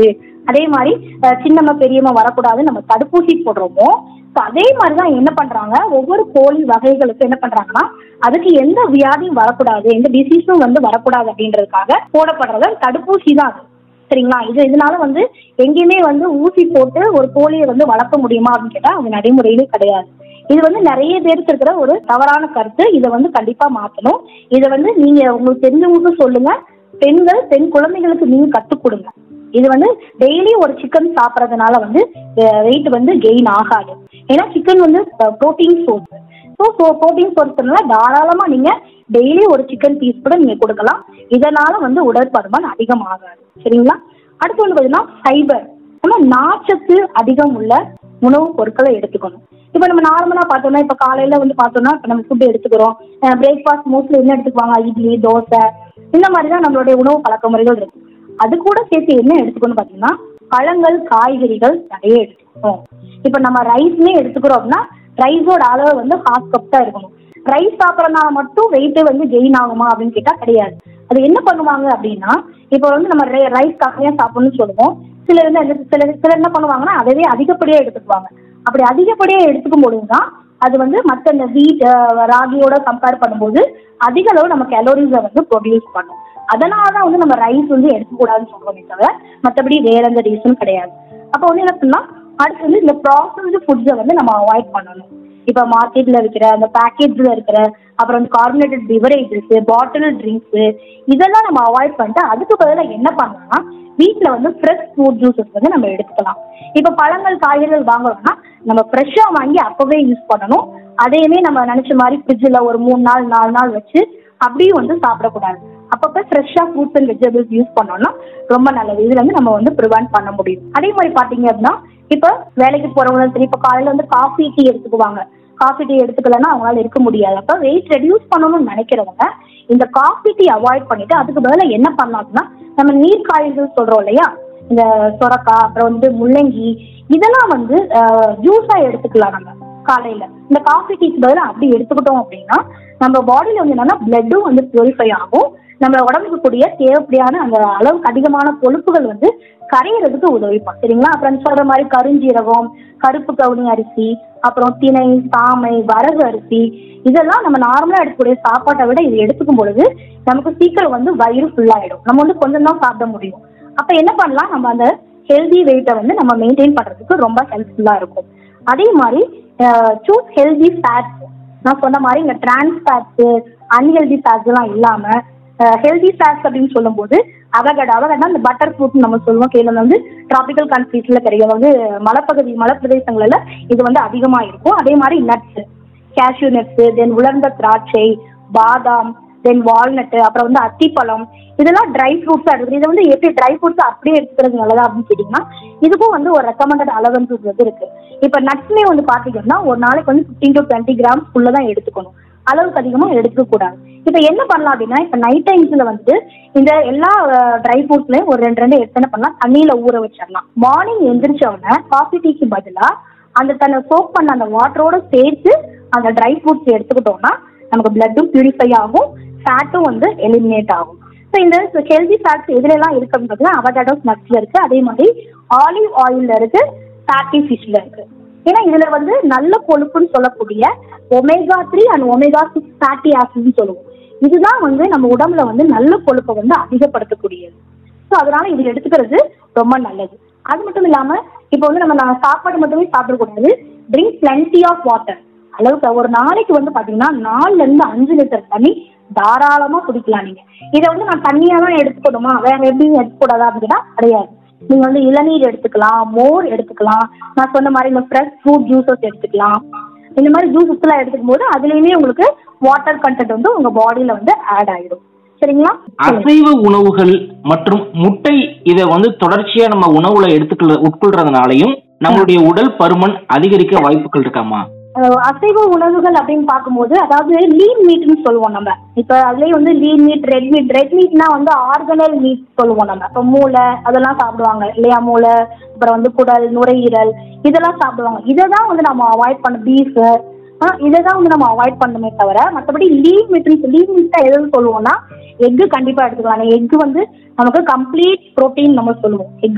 அதே மாதிரி அஹ், சின்னம்மா பெரியம்மா வரக்கூடாது நம்ம தடுப்பூசி போடுறோமோ so அதே மாதிரி தான் என்ன பண்றாங்க ஒவ்வொரு கோழி வகைகளுக்கு என்ன பண்றாங்கன்னா அதுக்கு எந்த வியாதியும் வரக்கூடாது எந்த டிசீஸும் வந்து வரக்கூடாது அப்படின்றதுக்காக போடப்படுறது தடுப்பூசி தான் அது சரிங்களா இது இதனால வந்து எங்கேயுமே வந்து ஊசி போட்டு ஒரு கோழியை வந்து வளர்க்க முடியுமா அப்படின்னு கேட்டா அது நடைமுறையிலே கிடையாது இது வந்து நிறைய பேருக்கு இருக்கிற ஒரு தவறான கருத்து இதை வந்து கண்டிப்பா மாத்தணும் இதை வந்து நீங்க உங்களுக்கு தெரிஞ்சவங்களுக்கு சொல்லுங்க பெண்கள் பெண் குழந்தைகளுக்கு நீங்க கத்துக் கொடுங்க இது வந்து டெய்லி ஒரு சிக்கன் சாப்பிட்றதுனால வந்து வெயிட் வந்து கெயின் ஆகாது ஏன்னா சிக்கன் வந்து ப்ரோட்டீன் சோர்ஸ் ஸோ ப்ரோட்டீன் சோர்ஸ்னால தாராளமா நீங்க டெய்லி ஒரு சிக்கன் பீஸ் கூட நீங்க கொடுக்கலாம் இதனால வந்து உடற்பருமன் அதிகமாகாது சரிங்களா அடுத்து வந்து பார்த்தீங்கன்னா ஃபைபர் நம்ம நார்ச்சத்து அதிகம் உள்ள உணவுப் பொருட்களை எடுத்துக்கணும் இப்போ நம்ம நார்மலாக பார்த்தோம்னா இப்போ காலையில் வந்து பார்த்தோம்னா இப்போ நம்ம ஃபுட் எடுத்துக்கிறோம் பிரேக்ஃபாஸ்ட் மோஸ்ட்லி என்ன எடுத்துக்குவாங்க இட்லி தோசை இந்த மாதிரி தான் நம்மளுடைய உணவு பழக்க முறைகள் இருக்கு அது கூட சேர்த்து என்ன எடுத்துக்கணும் பார்த்தீங்கன்னா பழங்கள் காய்கறிகள் நிறைய எடுத்துக்கணும் இப்போ நம்ம ரைஸ்மே எடுத்துக்கிறோம் அப்படின்னா ரைஸோட அளவு வந்து ஹாஃப் கப் தான் இருக்கணும் ரைஸ் சாப்பிட்றதுனால மட்டும் வெயிட் வந்து கெயின் ஆகுமா அப்படின்னு கேட்டால் கிடையாது அது என்ன பண்ணுவாங்க அப்படின்னா இப்போ வந்து நம்ம ரைஸ் கம்மியாக சாப்பிடணும்னு சொல்லுவோம் சிலர் வந்து என்ன- சிலர் சிலர் என்ன பண்ணுவாங்கன்னா அதவே அதிகப்படியாக எடுத்துக்குவாங்க அப்படி அதிகப்படியாக எடுத்துக்கும் பொழுது தான் அது வந்து மற்ற இந்த வீட் ராகியோட கம்பேர் பண்ணும்போது அதிக அளவு நம்ம கேலோரிஸை வந்து ப்ரொடியூஸ் பண்ணும் அதனால தான் வந்து நம்ம ரைஸ் வந்து எடுக்கக்கூடாதுன்னு சொல்றோமே தவிர மற்றபடி வேற எந்த ரீசனும் கிடையாது அப்போ வந்து என்ன பண்ணலாம் அடுத்து வந்து இந்த ப்ராசஸ்டு ஃபுட்ஸை வந்து நம்ம அவாய்ட் பண்ணணும் இப்போ மார்க்கெட்ல இருக்கிற அந்த பேக்கேஜ்ல இருக்கிற அப்புறம் இந்த கார்பனேட்டட் பிவரேஜஸ் பாட்டில் ட்ரிங்க்ஸ் இதெல்லாம் நம்ம அவாய்ட் பண்ணிட்டு அதுக்கு பதிலாக என்ன பண்ணலாம்னா வீட்டில் வந்து ஃப்ரெஷ் ஃப்ரூட் ஜூஸஸ் வந்து நம்ம எடுத்துக்கலாம் இப்போ பழங்கள் காய்கறிகள் வாங்குறோம்னா நம்ம ஃப்ரெஷ்ஷாக வாங்கி அப்போவே யூஸ் பண்ணணும் அதையுமே நம்ம நினச்ச மாதிரி ஃப்ரிட்ஜில் ஒரு மூணு நாள் நாலு நாள் வச்சு அப்படியும் வந்து சாப்பிடக்கூடாது அப்பப்போ ஃப்ரெஷ்ஷாக ஃப்ரூட்ஸ் அண்ட் வெஜிடபிள்ஸ் யூஸ் பண்ணோம்னா ரொம்ப நல்லது இதுல இருந்து நம்ம வந்து ப்ரிவென்ட் பண்ண முடியும் அதே மாதிரி பார்த்தீங்க அப்படின்னா இப்போ வேலைக்கு போறவங்களும் சரி இப்போ காலையில் வந்து காஃபி டீ எடுத்துக்குவாங்க காஃபி டீ எடுத்துக்கலன்னா அவங்களால இருக்க முடியாது அப்போ வெயிட் ரெடியூஸ் பண்ணணும்னு நினைக்கிறவங்க இந்த காஃபி டீ அவாய்ட் பண்ணிட்டு அதுக்கு பதிலாக என்ன பண்ணலாம் அப்படின்னா நம்ம நீர் காய்கறிகள் சொல்றோம் இல்லையா இந்த சொரக்காய் அப்புறம் வந்து முள்ளங்கி இதெல்லாம் வந்து ஜூஸாக எடுத்துக்கலாம் நம்ம காலையில இந்த காஃபி டீக்கு பதிலாக அப்படி எடுத்துக்கிட்டோம் அப்படின்னா நம்ம பாடியில வந்து என்னன்னா பிளட்டும் வந்து பியூரிஃபை ஆகும் நம்ம உடம்புக்கு கூடிய தேவைப்படியான அந்த அளவுக்கு அதிகமான கொழுப்புகள் வந்து கரையிறதுக்கு உதவிப்போம் சரிங்களா அப்புறம் சொல்ற மாதிரி கருஞ்சீரகம் கருப்பு கவுனி அரிசி அப்புறம் திணை சாமை வரகு அரிசி இதெல்லாம் நம்ம நார்மலா எடுக்கக்கூடிய சாப்பாட்டை விட இது எடுத்துக்கும் பொழுது நமக்கு சீக்கிரம் வந்து வயிறு ஃபுல்லாயிடும் நம்ம வந்து கொஞ்சம் தான் சாப்பிட முடியும் அப்ப என்ன பண்ணலாம் நம்ம அந்த ஹெல்தி வெயிட்டை வந்து நம்ம மெயின்டைன் பண்றதுக்கு ரொம்ப ஹெல்ப்ஃபுல்லா இருக்கும் அதே மாதிரி சூஸ் ஹெல்தி ஃபேட்ஸ் நான் சொன்ன மாதிரி இந்த டிரான்ஸ் ஃபேட்ஸ் அன்ஹெல்தி ஃபேட்ஸ் எல்லாம் இல்லாம ஹெல்தி ஃபேட்ஸ் அப்படின்னு சொல்லும்போது அவகடா அவகடா இந்த பட்டர் ஃப்ரூட் நம்ம சொல்லுவோம் கீழே வந்து டிராபிக்கல் கண்ட்ரீஸ்ல கிடைக்கும் வந்து மலைப்பகுதி மலைப்பிரதேசங்கள்ல இது வந்து அதிகமா இருக்கும் அதே மாதிரி நட்ஸ் கேஷ்யூ நட்ஸ் தென் உலர்ந்த திராட்சை பாதாம் தென் வால்நட்டு அப்புறம் வந்து அத்திப்பழம் இதெல்லாம் ட்ரை ஃப்ரூட்ஸாக இருக்குது இதை வந்து எப்படி ட்ரை ஃப்ரூட்ஸ் அப்படியே எடுத்துக்கிறது நல்லதா அப்படின்னு கேட்டிங்கன்னா இதுக்கும் வந்து ஒரு ரெக்கமெண்டட் அலவன்சஸ் வந்து இருக்கு இப்போ நட்ஸ்மே வந்து பார்த்தீங்கன்னா ஒரு நாளைக்கு வந்து ஃபிஃப்டீன் டு டுவெண்ட்டி கிராம்ஸ்க்குள்ள தான் எடுத்துக்கணும் அளவுக்கு அதிகமாக எடுத்துக்கூடாது இப்போ என்ன பண்ணலாம் அப்படின்னா இப்போ நைட் டைம்ஸில் வந்து இந்த எல்லா ட்ரை ஃப்ரூட்ஸ்லையும் ஒரு ரெண்டு ரெண்டு எடுத்து என்ன பண்ணலாம் தண்ணியில் ஊற வச்சிடலாம் மார்னிங் எந்திரிச்ச உடனே காஃபி டீக்கு பதிலாக அந்த தன்னை சோப் பண்ண அந்த வாட்டரோட சேர்த்து அந்த ட்ரை ஃப்ரூட்ஸ் எடுத்துக்கிட்டோம்னா நமக்கு பிளட்டும் பியூரிஃபை ஆகும் ஃபேட்டும் வந்து எலிமினேட் ஆகும் ஸோ இந்த ஹெல்தி ஃபேட்ஸ் எதுலலாம் இருக்கு அப்படின்னு பார்த்தீங்கன்னா அவகாடோஸ் நட்ஸ்ல இருக்கு அதே மாதிரி ஆலிவ் ஆயில்ல இருக்கு ஃபேட்டி ஃபிஷ்ல இருக்கு ஏன்னா இதுல வந்து நல்ல கொழுப்புன்னு சொல்லக்கூடிய omega three and omega six fatty ஆசிட்னு சொல்லுவோம் இதுதான் வந்து நம்ம உடம்புல வந்து நல்ல கொழுப்பை வந்து அதிகப்படுத்தக்கூடியது ஸோ அதனால இது எடுத்துக்கிறது ரொம்ப நல்லது அது மட்டும் இல்லாம இப்போ வந்து நம்ம நான் சாப்பாடு மட்டுமே சாப்பிடக்கூடாது ட்ரிங்க் பிளென்டி ஆஃப் வாட்டர் அளவுக்கு ஒரு நாளைக்கு வந்து பாத்தீங்கன்னா நாலுல இருந்து அஞ்சு லிட்டர் தண்ணி தாராளமா குடிக்கலாம் நீங்க இதை வந்து நான் தண்ணியா தான் எடுத்துக்கணுமா வேற எப்படியும் எடுத்துக்கூடாதா அப்படின்னா கிடையாது நீங்க வந்து இளநீர் எடுத்துக்கலாம் மோர் எடுத்துக்கலாம் நான் சொன்ன மாதிரி இந்த ஃப்ரெஷ் ஃப்ரூட் ஜூஸஸ் எடுத்துக்கலாம் இந்த மாதிரி ஜூஸஸ் எல்லாம் எடுத்துக்கும் போது அதுலயுமே உங்களுக்கு வாட்டர் கண்டென்ட் வந்து உங்க பாடியில வந்து ஆட் ஆயிடும் சரிங்களா அசைவ உணவுகள் மற்றும் முட்டை இதை வந்து தொடர்ச்சியா நம்ம உணவுல எடுத்துக்கொள்ள உட்கொள்றதுனாலையும் நம்மளுடைய உடல் பருமன் அதிகரிக்க வாய்ப்புகள் இருக்காமா அஹ் அசைவ உணவுகள் அப்படின்னு பார்க்கும்போது அதாவது லீன் மீட்னு சொல்லுவோம் நம்ம இப்போ அதுலேயே வந்து lean meat red meat red மீட்னா வந்து ஆர்கனல் மீட் சொல்லுவோம் நம்ம இப்போ மூளை அதெல்லாம் சாப்பிடுவாங்க இல்லையா மூளை அப்புறம் வந்து குடல் நுரையீரல் இதெல்லாம் சாப்பிடுவாங்க இதை தான் வந்து நம்ம அவாய்ட் பண்ண பீஃப் இதை தான் வந்து நம்ம அவாய்ட் பண்ணணுமே தவிர மற்றபடி லீன் மீட்னு லீன் மீட்டா எதுன்னு சொல்லுவோம்னா எக்கு கண்டிப்பாக எடுத்துக்கலாம் எக்கு வந்து நமக்கு கம்ப்ளீட் ப்ரோட்டீன் நம்ம சொல்லுவோம் எக்கு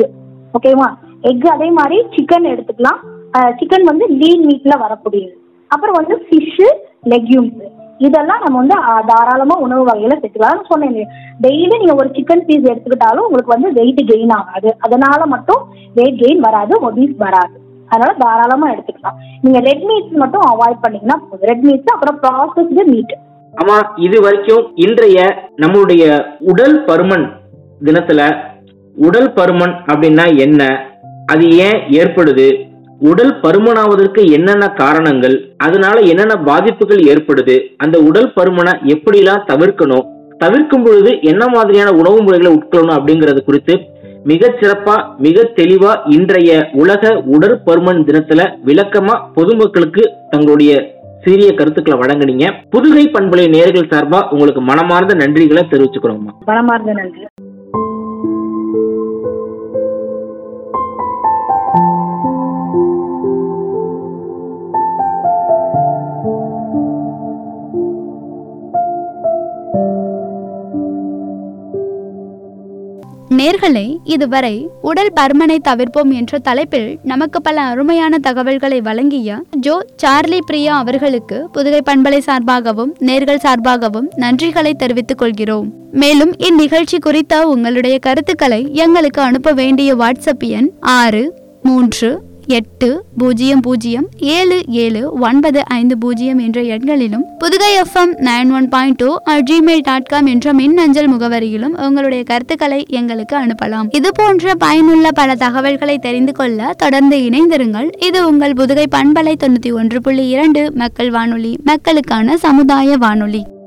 ஓகேவா எக் அதே மாதிரி சிக்கன் எடுத்துக்கலாம் சிக்கன் வந்து லீன் மீட்ல வரக்கூடியது அப்புறம் வந்து ஃபிஷ்ஷு லெக்யூம்ஸ் இதெல்லாம் நம்ம வந்து ஆ, தாராளமா உணவு வகையில சேர்த்துக்கலாம் சொன்னேன் டெய்லி நீங்க ஒரு சிக்கன் பீஸ் எடுத்துக்கிட்டாலும் உங்களுக்கு வந்து வெயிட் கெயின் ஆகாது அதனால மட்டும் வெயிட் கெயின் வராது ஒபீஸ் வராது அதனால தாராளமா எடுத்துக்கலாம் நீங்க ரெட் மீட்ஸ் மட்டும் அவாய்ட் பண்ணீங்கன்னா போதும் ரெட் மீட்ஸ் அப்புறம் ப்ராசஸ்டு மீட் ஆமா இது வரைக்கும் இன்றைய நம்மளுடைய உடல் பருமன் தினத்துல உடல் பருமன் அப்படின்னா என்ன அது ஏன் ஏற்படுது உடல் பருமனாவதற்கு என்னென்ன காரணங்கள் அதனால என்னென்ன பாதிப்புகள் ஏற்படுது அந்த உடல் பருமனை எப்படிலாம் தவிர்க்கணும் தவிர்க்கும் பொழுது என்ன மாதிரியான உணவு முறைகளை உட்கொள்ளணும் அப்படிங்கறது குறித்து மிகச் சிறப்பா மிக தெளிவா இன்றைய உலக உடற்பருமன் தினத்துல விளக்கமா பொதுமக்களுக்கு தங்களுடைய சீரிய கருத்துக்களை வழங்குனீங்க புதுகை பண்பலை நேர்கள் சார்பா உங்களுக்கு மனமார்ந்த நன்றிகளை தெரிவிச்சுக்கிறோம்மா மனமார்ந்த நன்றி நேர்களே இதுவரை உடல் பருமனை தவிர்ப்போம் என்ற தலைப்பில் நமக்கு பல அருமையான தகவல்களை வழங்கிய ஜோ சார்லி பிரியா அவர்களுக்கு புதுகை பண்பலை சார்பாகவும் நேர்கள் சார்பாகவும் நன்றிகளை தெரிவித்துக் கொள்கிறோம் மேலும் இந்நிகழ்ச்சி குறித்த உங்களுடைய கருத்துக்களை எங்களுக்கு அனுப்ப வேண்டிய வாட்ஸ்அப் எண் ஆறு மூன்று எட்டு பூஜ்ஜியம் பூஜ்ஜியம் ஏழு ஏழு ஒன்பது ஐந்து பூஜ்ஜியம் என்ற எண்களிலும் Pudugai FM nine one point two Gmail dot com என்ற மின்னஞ்சல் முகவரியிலும் உங்களுடைய கருத்துக்களை எங்களுக்கு அனுப்பலாம் இது போன்ற பயனுள்ள பல தகவல்களை தெரிந்து கொள்ள தொடர்ந்து இணைந்திருங்கள் இது உங்கள் புதுகை பண்பலை தொண்ணூற்றி ஒன்று புள்ளி இரண்டு மக்கள் வானொலி மக்களுக்கான சமுதாய வானொலி